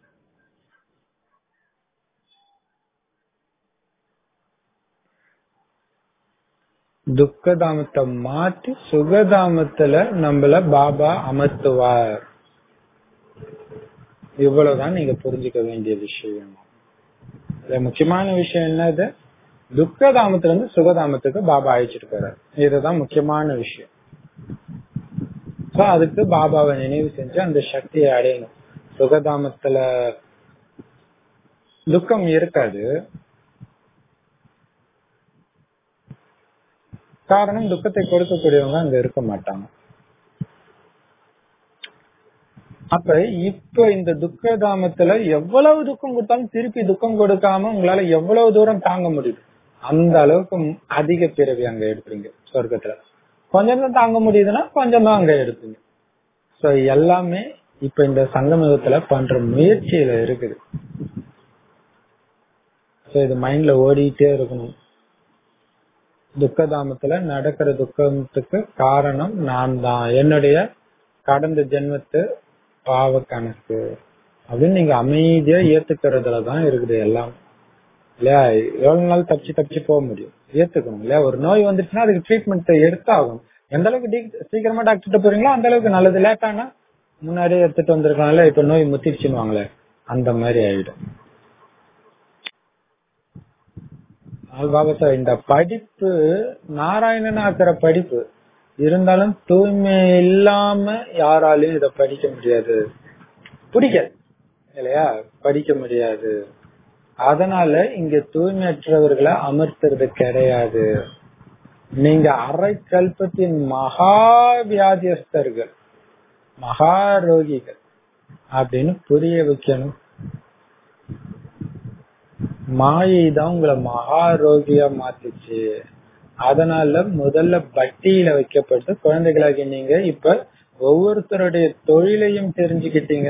துக்கதாமத்தை மாற்றி சுகதாமத்துல நம்மள பாபா அமர்த்துவார் இவ்வளவுதான் நீங்க புரிஞ்சுக்க வேண்டிய விஷயம் இதுல முக்கியமான விஷயம் என்னது துக்கதாமத்துல இருந்து சுகதாமத்துக்கு பாபா அழைச்சிட்டு போறாரு இதுதான் முக்கியமான விஷயம் சோ அதுக்கு பாபாவை நினைவு செஞ்சு அந்த சக்தியை அடையணும் சுகதாமத்துல துக்கம் இருக்காது காரணம் துக்கத்தை கொடுக்கக்கூடியவங்க அங்க இருக்க மாட்டாங்க அப்ப இப்ப இந்த துக்க தாமத்துல எவ்வளவு துக்கம் கொடுத்தாலும் திருப்பி துக்கம் கொடுக்காம உங்களால எவ்வளவு தூரம் தாங்க முடியுது அந்த அளவுக்கு அதிக பிறவி அங்க எடுப்பீங்க சொர்க்கத்துல கொஞ்சம் தான் தாங்க முடியுதுன்னா கொஞ்சம் தான் அங்க எடுப்பீங்க சோ எல்லாமே இப்ப இந்த சங்கமயுகத்துல பண்ற முயற்சியில இருக்குது சோ இது மைண்ட்ல ஓடிட்டே இருக்கணும் துக்கதாமத்துல நடக்கிற துக்கத்துக்கு காரணம் நான் தான் என்னுடைய கடந்த ஜென்மத்து பாவ கணக்கு அப்படின்னு நீங்க அமைதியா ஏத்துக்கிறதுல தான் இருக்குது எல்லாம் இல்லையா எவ்வளவு நாள் தப்பிச்சு தப்பிச்சு போக முடியும் ஏத்துக்கணும் இல்லையா ஒரு நோய் வந்துச்சுன்னா அதுக்கு ட்ரீட்மெண்ட் எடுத்தாகும் எந்த அளவுக்கு டி- சீக்கிரமா டாக்டர்கிட்ட போறீங்களோ அந்த அளவுக்கு நல்லது லேட்டானா முன்னாடியே எடுத்துட்டு வந்திருக்காங்கல்ல இப்ப நோய் முத்திருச்சுன்னு அந்த மாதிரி ஆயிடும் பாபா இந்த படிப்பு நாராயணன் ஆக்குற படிப்பு இருந்தாலும் தூய்மை இல்லாம யாராலையும் இத படிக்க முடியாது பிடிக்காது இல்லையா படிக்க முடியாது அதனால இங்க தூய்மையற்றவர்களை அமர்த்துறது கிடையாது நீங்க அரை கல்பத்தின் மகா வியாதியஸ்தர்கள் மகா ரோகிகள் அப்படின்னு புரிய வைக்கணும் மாயை தான் உங்களை மகா ரோகியா மாத்துச்சு அதனால முதல்ல பட்டியல வைக்கப்பட்டு குழந்தைகளாகி நீங்க இப்ப ஒவ்வொருத்தருடைய தொழிலையும் தெரிஞ்சுக்கிட்டீங்க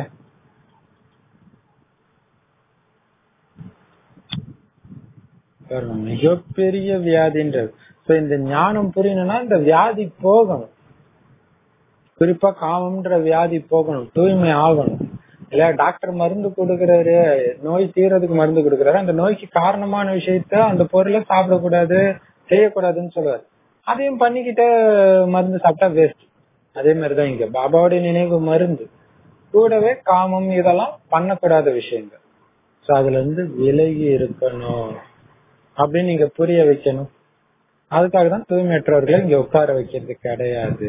பாருங்க, மிகப்பெரிய வியாதின்றது So, இந்த ஞானம் புரியணும்னா இந்த வியாதி போகணும் குறிப்பா காமம்ன்ற வியாதி போகணும் தூய்மை ஆகணும் இல்ல டாக்டர் மருந்து கொடுக்கறாரு நோய் தீரதுக்கு மருந்து கொடுக்கறாரு அந்த நோய்க்கு காரணமான விஷயத்த அந்த பொருளை சாப்பிடக்கூடாது செய்யக்கூடாதுன்னு சொல்லுவாரு அதையும் பண்ணிக்கிட்டு மருந்து சாப்பிட்டா வேஸ்ட் அதே மாதிரிதான் இங்க பாபாவுடைய நினைவு மருந்து கூடவே காமம் இதெல்லாம் பண்ணக்கூடாத விஷயங்கள் சோ அதுல இருந்து விலகி இருக்கணும் அப்படின்னு நீங்க புரிய வைக்கணும் அதுக்காக தான் தூய்மையற்றவர்களை இங்க உட்கார வைக்கிறது கிடையாது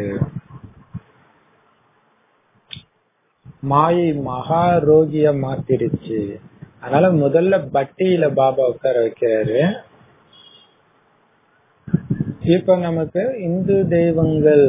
மாயை மகா ரோகிய மாத்திருச்சு அதனால முதல்ல பட்டியில பாபா உட்கார வைக்கிறாரு இப்ப நமக்கு இந்து தெய்வங்கள்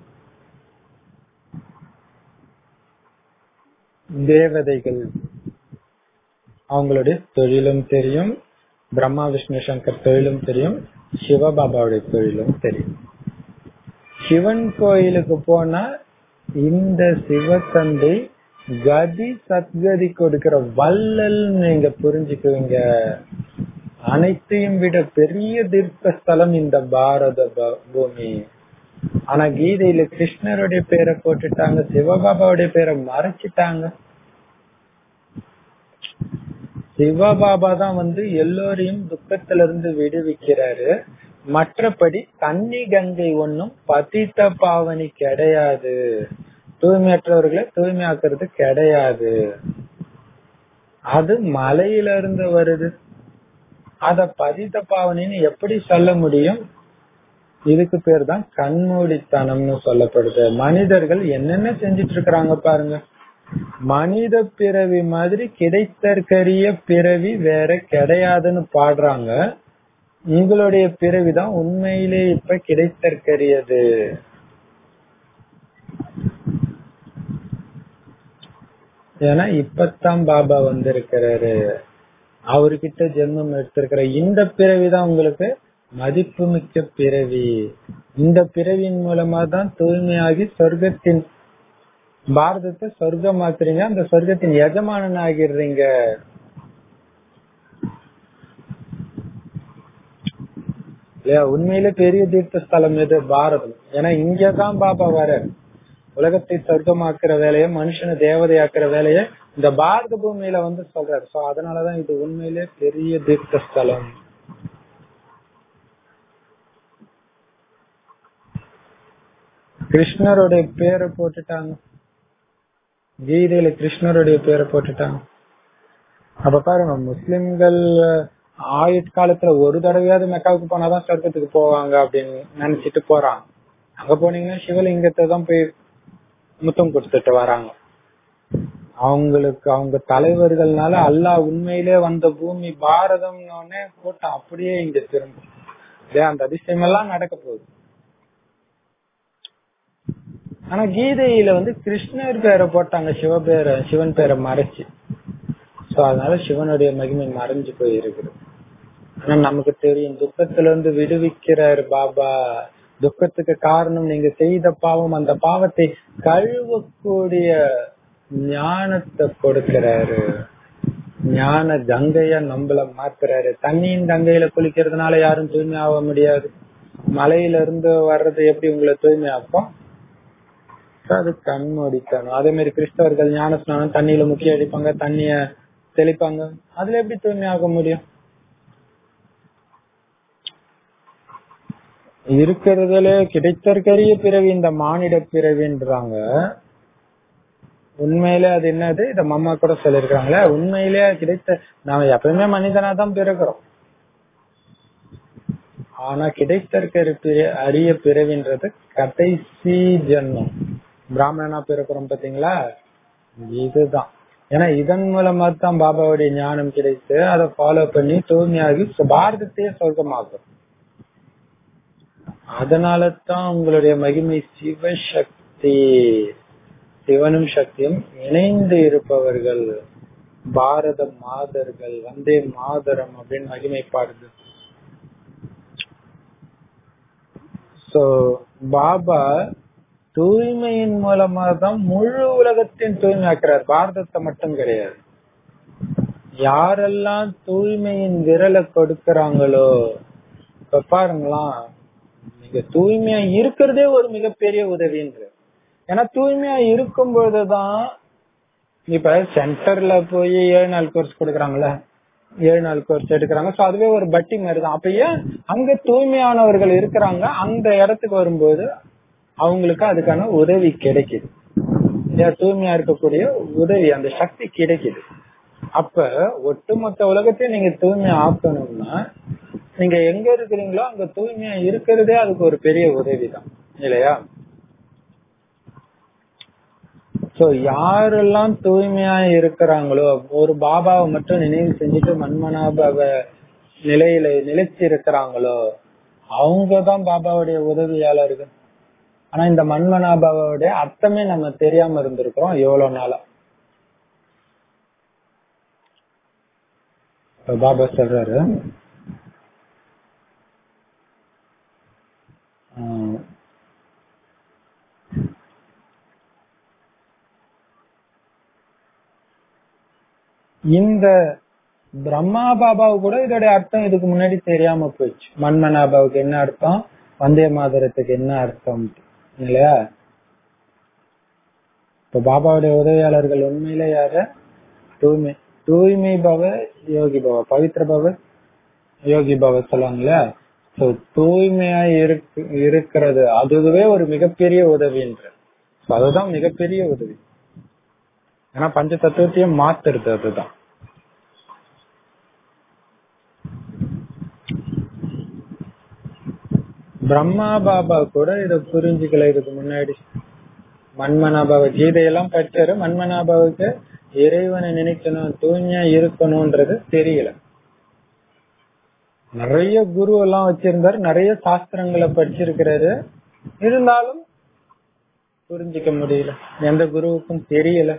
தேவதைகள் அவங்களுடைய தொழிலும் தெரியும் பிரம்மா விஷ்ணு சங்கர் தொழிலும் தெரியும் சிவபாபாவுடைய தொழிலும் தெரியும் சிவன் கோயிலுக்கு போனா இந்த சிவத்தந்தை கதி சத்கதி கொடுக்கிற வள்ளல் நீங்க புரிஞ்சுக்குவீங்க அனைத்தையும் விட பெரிய தீர்த்த ஸ்தலம் இந்த பாரத ப- பூமி ஆனா கீதையில கிருஷ்ணருடைய பேரை போட்டுட்டாங்க சிவபாபாவுடைய பேரை மறைச்சிட்டாங்க சிவபாபா தான் வந்து எல்லோரையும் துக்கத்துல இருந்து விடுவிக்கிறாரு மற்றபடி கன்னி கங்கை ஒன்னும் பதித்த பாவனி கிடையாது தூய்மையற்றவர்களை தூய்மையாக்குறது கிடையாது அது மலையில இருந்து வருது அத பதித்த பாவனின்னு எப்படி சொல்ல முடியும் இதுக்கு பேர் தான் கண்மூடித்தனம்னு சொல்லப்படுது மனிதர்கள் என்னென்ன செஞ்சிட்டு இருக்கிறாங்க பாருங்க மனித பிறவி மாதிரி கிடைத்தற்கரிய பிறவி வேற கிடையாதுன்னு பாடுறாங்க உங்களுடைய பிறவிதான் உண்மையிலே இப்ப கிடைத்தற்கரியது ஏன்னா இப்பத்தான் பாபா வந்திருக்கிறாரு அவர்கிட்ட ஜென்மம் எடுத்திருக்கிற இந்த பிறவிதான் உங்களுக்கு மதிப்புமிக்க பிறவி இந்த பிறவியின் மூலமா தான் தூய்மையாகி சொர்க்கத்தின் பாரதத்தை சொர்க்கமாக்குறீங்க அந்த சொர்க்கத்தின் எஜமானன் ஆகிடுறீங்க இல்லையா உண்மையில பெரிய தீர்த்த ஸ்தலம் எது பாரதம் ஏன்னா இங்கதான் பாபா வர உலகத்தை சொர்க்கமாக்குற வேலையை மனுஷனை தேவதையாக்குற வேலையை இந்த பாரத பூமியில வந்து சொல்றாரு சோ அதனாலதான் இது உண்மையிலே பெரிய தீர்த்த ஸ்தலம் கிருஷ்ணருடைய பேரை போட்டுட்டாங்க கீதையில கிருஷ்ணருடைய பேரை போட்டுட்டாங்க அப்ப பாருங்க முஸ்லிம்கள் ஆயுட்காலத்துல ஒரு தடவையாவது மெக்காவுக்கு போனாதான் சொர்க்கத்துக்கு போவாங்க அப்படின்னு நினைச்சிட்டு போறாங்க அங்க போனீங்கன்னா சிவலிங்கத்தை தான் போய் முத்தம் கொடுத்துட்டு வராங்க அவங்களுக்கு அவங்க தலைவர்கள்னால அல்லாஹ் உண்மையிலே வந்த பூமி பாரதம்னு கூட்டம் அப்படியே இங்க திரும்பும் இல்லையா அந்த அதிசயம் எல்லாம் நடக்க போகுது ஆனா கீதையில வந்து கிருஷ்ணர் பேரை போட்டாங்க சிவ பேரை சிவன் பேரை மறைச்சு சோ அதனால சிவனுடைய மகிமை மறைஞ்சு போயிருக்குது ஆனா நமக்கு தெரியும் துக்கத்துல இருந்து விடுவிக்கிறார் பாபா துக்கத்துக்கு காரணம் நீங்க செய்த பாவம் அந்த பாவத்தை கழுவக்கூடிய ஞானத்தை கொடுக்கிறாரு ஞான கங்கையா நம்மள மாத்துறாரு தண்ணியின் கங்கையில குளிக்கிறதுனால யாரும் தூய்மை ஆக முடியாது மலையில இருந்து வர்றது எப்படி உங்களை தூய்மையாக்கும் அது கண்மூடித்தனம் அதே மாதிரி கிறிஸ்தவர்கள் ஞான ஸ்நானம் தண்ணியில முக்கிய அடிப்பாங்க தண்ணிய தெளிப்பாங்க அதுல எப்படி தூய்மையாக முடியும் இருக்கிறதுல கிடைத்தற்கரிய பிறவி இந்த மானிட பிறவின்றாங்க உண்மையிலே அது என்னது இத மாமா கூட சொல்லிருக்காங்களே உண்மையிலே கிடைத்த நாம எப்பயுமே மனிதனா தான் பிறக்கிறோம் ஆனா கிடைத்திருக்கிற அரிய பிறவின்றது கடைசி ஜென்மம் பிராமணனா பிறக்கிறோம் பாத்தீங்களா இதுதான் ஏன்னா இதன் மூலமா தான் பாபாவுடைய ஞானம் கிடைத்து அதை ஃபாலோ பண்ணி தூய்மையாகி பாரதத்தையே சொர்க்கமாகும் அதனால தான் உங்களுடைய மகிமை சிவசக்தி சிவனும் சக்தியும் இணைந்து இருப்பவர்கள் பாரத மாதர்கள் வந்தே மாதரம் அப்படின்னு மகிமை பாடுது சோ பாபா தூய்மையின் மூலமா தான் முழு உலகத்தையும் தூய்மையாக்குறார் பாரதத்தை மட்டும் கிடையாது யாரெல்லாம் தூய்மையின் விரலை கொடுக்கறாங்களோ இப்ப பாருங்களா நீங்க தூய்மையா இருக்கிறதே ஒரு மிகப்பெரிய உதவின்ற ஏன்னா தூய்மையா இருக்கும் பொழுதுதான் இப்ப சென்டர்ல போய் ஏழு நாள் கோர்ஸ் கொடுக்கறாங்கல்ல ஏழு நாள் கோர்ஸ் எடுக்கிறாங்க சோ அதுவே ஒரு பட்டி மாதிரி தான் அப்ப ஏன் அங்க தூய்மையானவர்கள் இருக்கிறாங்க அந்த இடத்துக்கு வரும்போது அவங்களுக்கு அதுக்கான உதவி கிடைக்குது ஏன் தூய்மையா இருக்கக்கூடிய உதவி அந்த சக்தி கிடைக்குது அப்ப ஒட்டுமொத்த உலகத்தையும் நீங்க தூய்மையா ஆக்கணும்னா நீங்க எங்க இருக்கிறீங்களோ அங்க தூய்மையா இருக்கிறதே அதுக்கு ஒரு பெரிய உதவி தான் இல்லையா சோ யாரெல்லாம் தூய்மையா இருக்கிறாங்களோ ஒரு பாபாவை மட்டும் நினைவு செஞ்சுட்டு மன்மனாபாவ நிலையில நிலைச்சு இருக்கிறாங்களோ அவங்கதான் பாபாவுடைய உதவியாளர்கள் ஆனா இந்த மன்மனாபாவோடைய அர்த்தமே நம்ம தெரியாம இருந்திருக்கிறோம் எவ்வளவு நாளா பாபா சொல்றாரு இந்த பிரம்மா பாபாவு கூட இதோடைய அர்த்தம் இதுக்கு முன்னாடி தெரியாம போயிடுச்சு மன்மனாபாவுக்கு என்ன அர்த்தம் வந்தே மாதரத்துக்கு என்ன அர்த்தம் இல்லையா இப்ப பாபாவுடைய உதவியாளர்கள் உண்மையில யாரு தூய்மை தூய்மை பவ யோகி பவ பவித்ர பவ யோகி பவ சொல்லுவாங்கல்ல சோ தூய்மையா இருக்கு இருக்கிறது அதுவே ஒரு மிகப்பெரிய உதவின்ற அதுதான் மிகப்பெரிய உதவி ஏன்னா பஞ்ச தத்துவத்தையும் மாத்துறது அதுதான் பிரம்மா பாபா கூட இத புரிஞ்சுக்கல இதுக்கு முன்னாடி மன்மனாபாவ கீதையெல்லாம் படிச்சாரு மன்மனாபாவுக்கு இறைவனை நினைக்கணும் தூய்மையா இருக்கணும்ன்றது தெரியல நிறைய குரு எல்லாம் வச்சிருந்தாரு நிறைய சாஸ்திரங்களை படிச்சிருக்கிறாரு இருந்தாலும் புரிஞ்சுக்க முடியல எந்த குருவுக்கும் தெரியல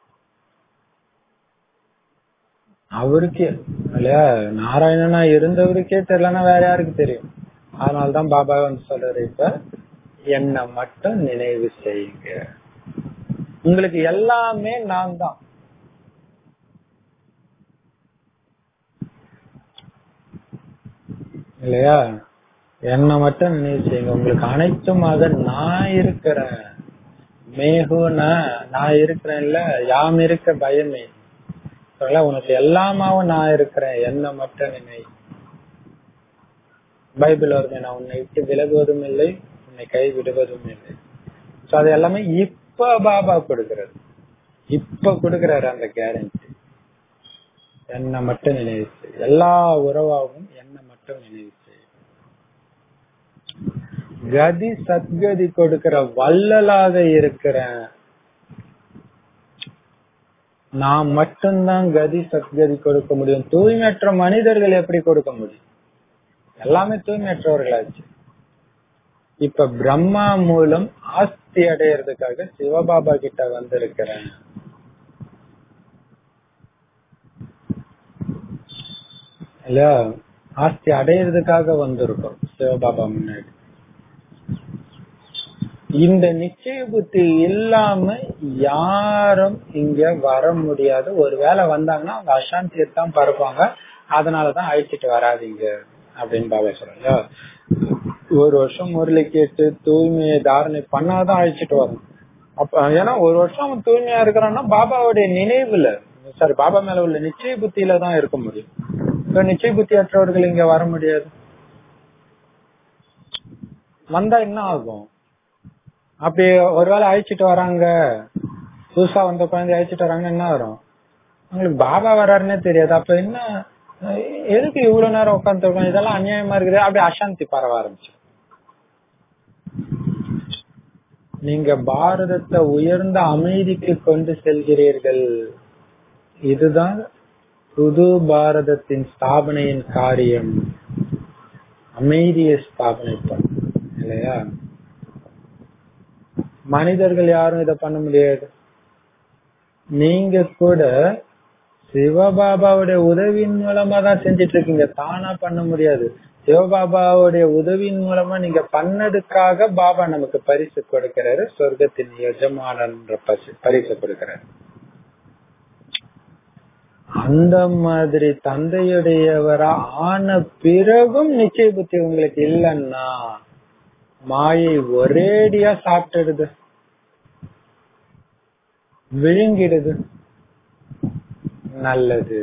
அவருக்கே இல்லையா நாராயணனா இருந்தவருக்கே தெரியலன்னா வேற யாருக்கு தெரியும் அதனால்தான் பாபா வந்து சொல்றாரு இப்ப என்ன மட்டும் நினைவு செய்யுங்க உங்களுக்கு எல்லாமே நான் தான் இல்லையா என்ன மட்டும் நினைவு செய்யுங்க உங்களுக்கு அனைத்துமாக நான் இருக்கிறேன் மேகுனா நான் இருக்கிறேன்ல யாம் இருக்க பயமே உனக்கு எல்லாமாவும் நான் இருக்கிறேன் என்ன மட்டும் நினை பைபிள் வருமே நான் உன்னை விட்டு விலகுவதும் இல்லை உன்னை கைவிடுவதும் இல்லை சோ அது எல்லாமே இப்ப பாபா கொடுக்கிறது இப்ப கொடுக்கிறாரு அந்த கேரண்டி என்ன மட்டும் நினைவு செய் எல்லா உறவாகவும் என்ன மட்டும் நினைவு செய் கதி சத்கதி கொடுக்கிற வள்ளலாக இருக்கிறேன் நான் மட்டும்தான் கதி சத்கதி கொடுக்க முடியும் தூய்மையற்ற மனிதர்கள் எப்படி கொடுக்க முடியும் எல்லாமே தூய்மையற்றவர்களாச்சு இப்ப பிரம்மா மூலம் ஆஸ்தி அடையறதுக்காக சிவபாபா கிட்ட வந்திருக்கிறேன் இல்ல ஆஸ்தி அடையிறதுக்காக வந்திருக்கோம் சிவபாபா முன்னாடி இந்த நிச்சய புத்தி இல்லாம யாரும் இங்க வர முடியாது ஒருவேளை வந்தாங்கன்னா அவங்க அசாந்தியை தான் பரப்பாங்க அதனாலதான் அழிச்சிட்டு வராதீங்க அப்படின்னு பாபா சொல்றாங்க ஒரு வருஷம் முரளி கேட்டு தூய்மையை தாரணை பண்ணாதான் அழிச்சிட்டு வரும் அப்ப ஏன்னா ஒரு வருஷம் அவன் தூய்மையா இருக்கிறான்னா பாபாவுடைய நினைவுல சாரி பாபா மேல உள்ள நிச்சய புத்தியில தான் இருக்க முடியும் இப்ப நிச்சய புத்தி அற்றவர்கள் இங்க வர முடியாது வந்தா என்ன ஆகும் அப்படி ஒருவேளை அழைச்சிட்டு வராங்க புதுசா வந்த குழந்தை அழைச்சிட்டு வராங்க என்ன வரும் உங்களுக்கு பாபா வர்றாருன்னே தெரியாது அப்ப என்ன எதுக்கு இவ்வளவு நேரம் உட்காந்துருக்கோம் இதெல்லாம் அநியாயமா இருக்குது அப்படி அசாந்தி பரவ ஆரம்பிச்சு நீங்க பாரதத்தை உயர்ந்த அமைதிக்கு கொண்டு செல்கிறீர்கள் இதுதான் புது பாரதத்தின் ஸ்தாபனையின் காரியம் அமைதியை ஸ்தாபனை பண்ணும் இல்லையா மனிதர்கள் யாரும் இதை பண்ண முடியாது நீங்க கூட சிவபாபாவுடைய உதவியின் மூலமா தான் செஞ்சிட்டு இருக்கீங்க தானா பண்ண முடியாது சிவபாபாவுடைய உதவியின் மூலமா நீங்க பண்ணதுக்காக பாபா நமக்கு பரிசு கொடுக்கிறாரு சொர்க்கத்தின் எஜமானன்ற பரிசு கொடுக்கிறாரு அந்த மாதிரி தந்தையுடையவரா ஆன பிறகும் நிச்சய புத்தி உங்களுக்கு இல்லைன்னா மாயை ஒரேடியா சாப்பிட்டுடுது விழுங்கிடுது நல்லது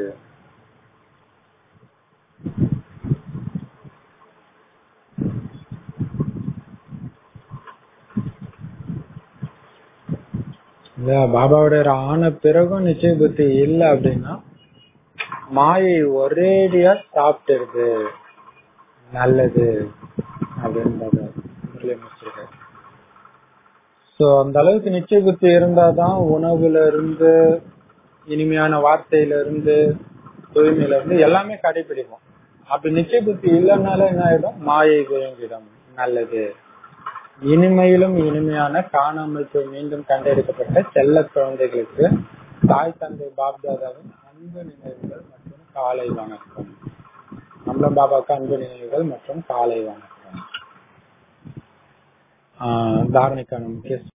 பாபாவோட ஆன பிறகும் நிச்சய புத்தி இல்லை அப்படின்னா மாயை ஒரேடியா சாப்பிட்டுருது நல்லது அப்படின்றத சோ அந்த அளவுக்கு நிச்சய புத்தி இருந்தாதான் உணவுல இருந்து இனிமையான வார்த்தையில இருந்து தூய்மையில இருந்து எல்லாமே கடைபிடிப்போம் அப்படி நிச்சய புத்தி இல்லைனால என்ன ஆயிடும் மாயை விளங்கிடும் நல்லது இனிமையிலும் இனிமையான காணாமல் போய் மீண்டும் கண்டெடுக்கப்பட்ட செல்ல குழந்தைகளுக்கு தாய் தந்தை பாப்தாதாவின் அன்பு நினைவுகள் மற்றும் காலை வணக்கம் நம்மளம் பாபாக்கு அன்பு நினைவுகள் மற்றும் காலை வணக்கம் தாரணைக்கான முக்கிய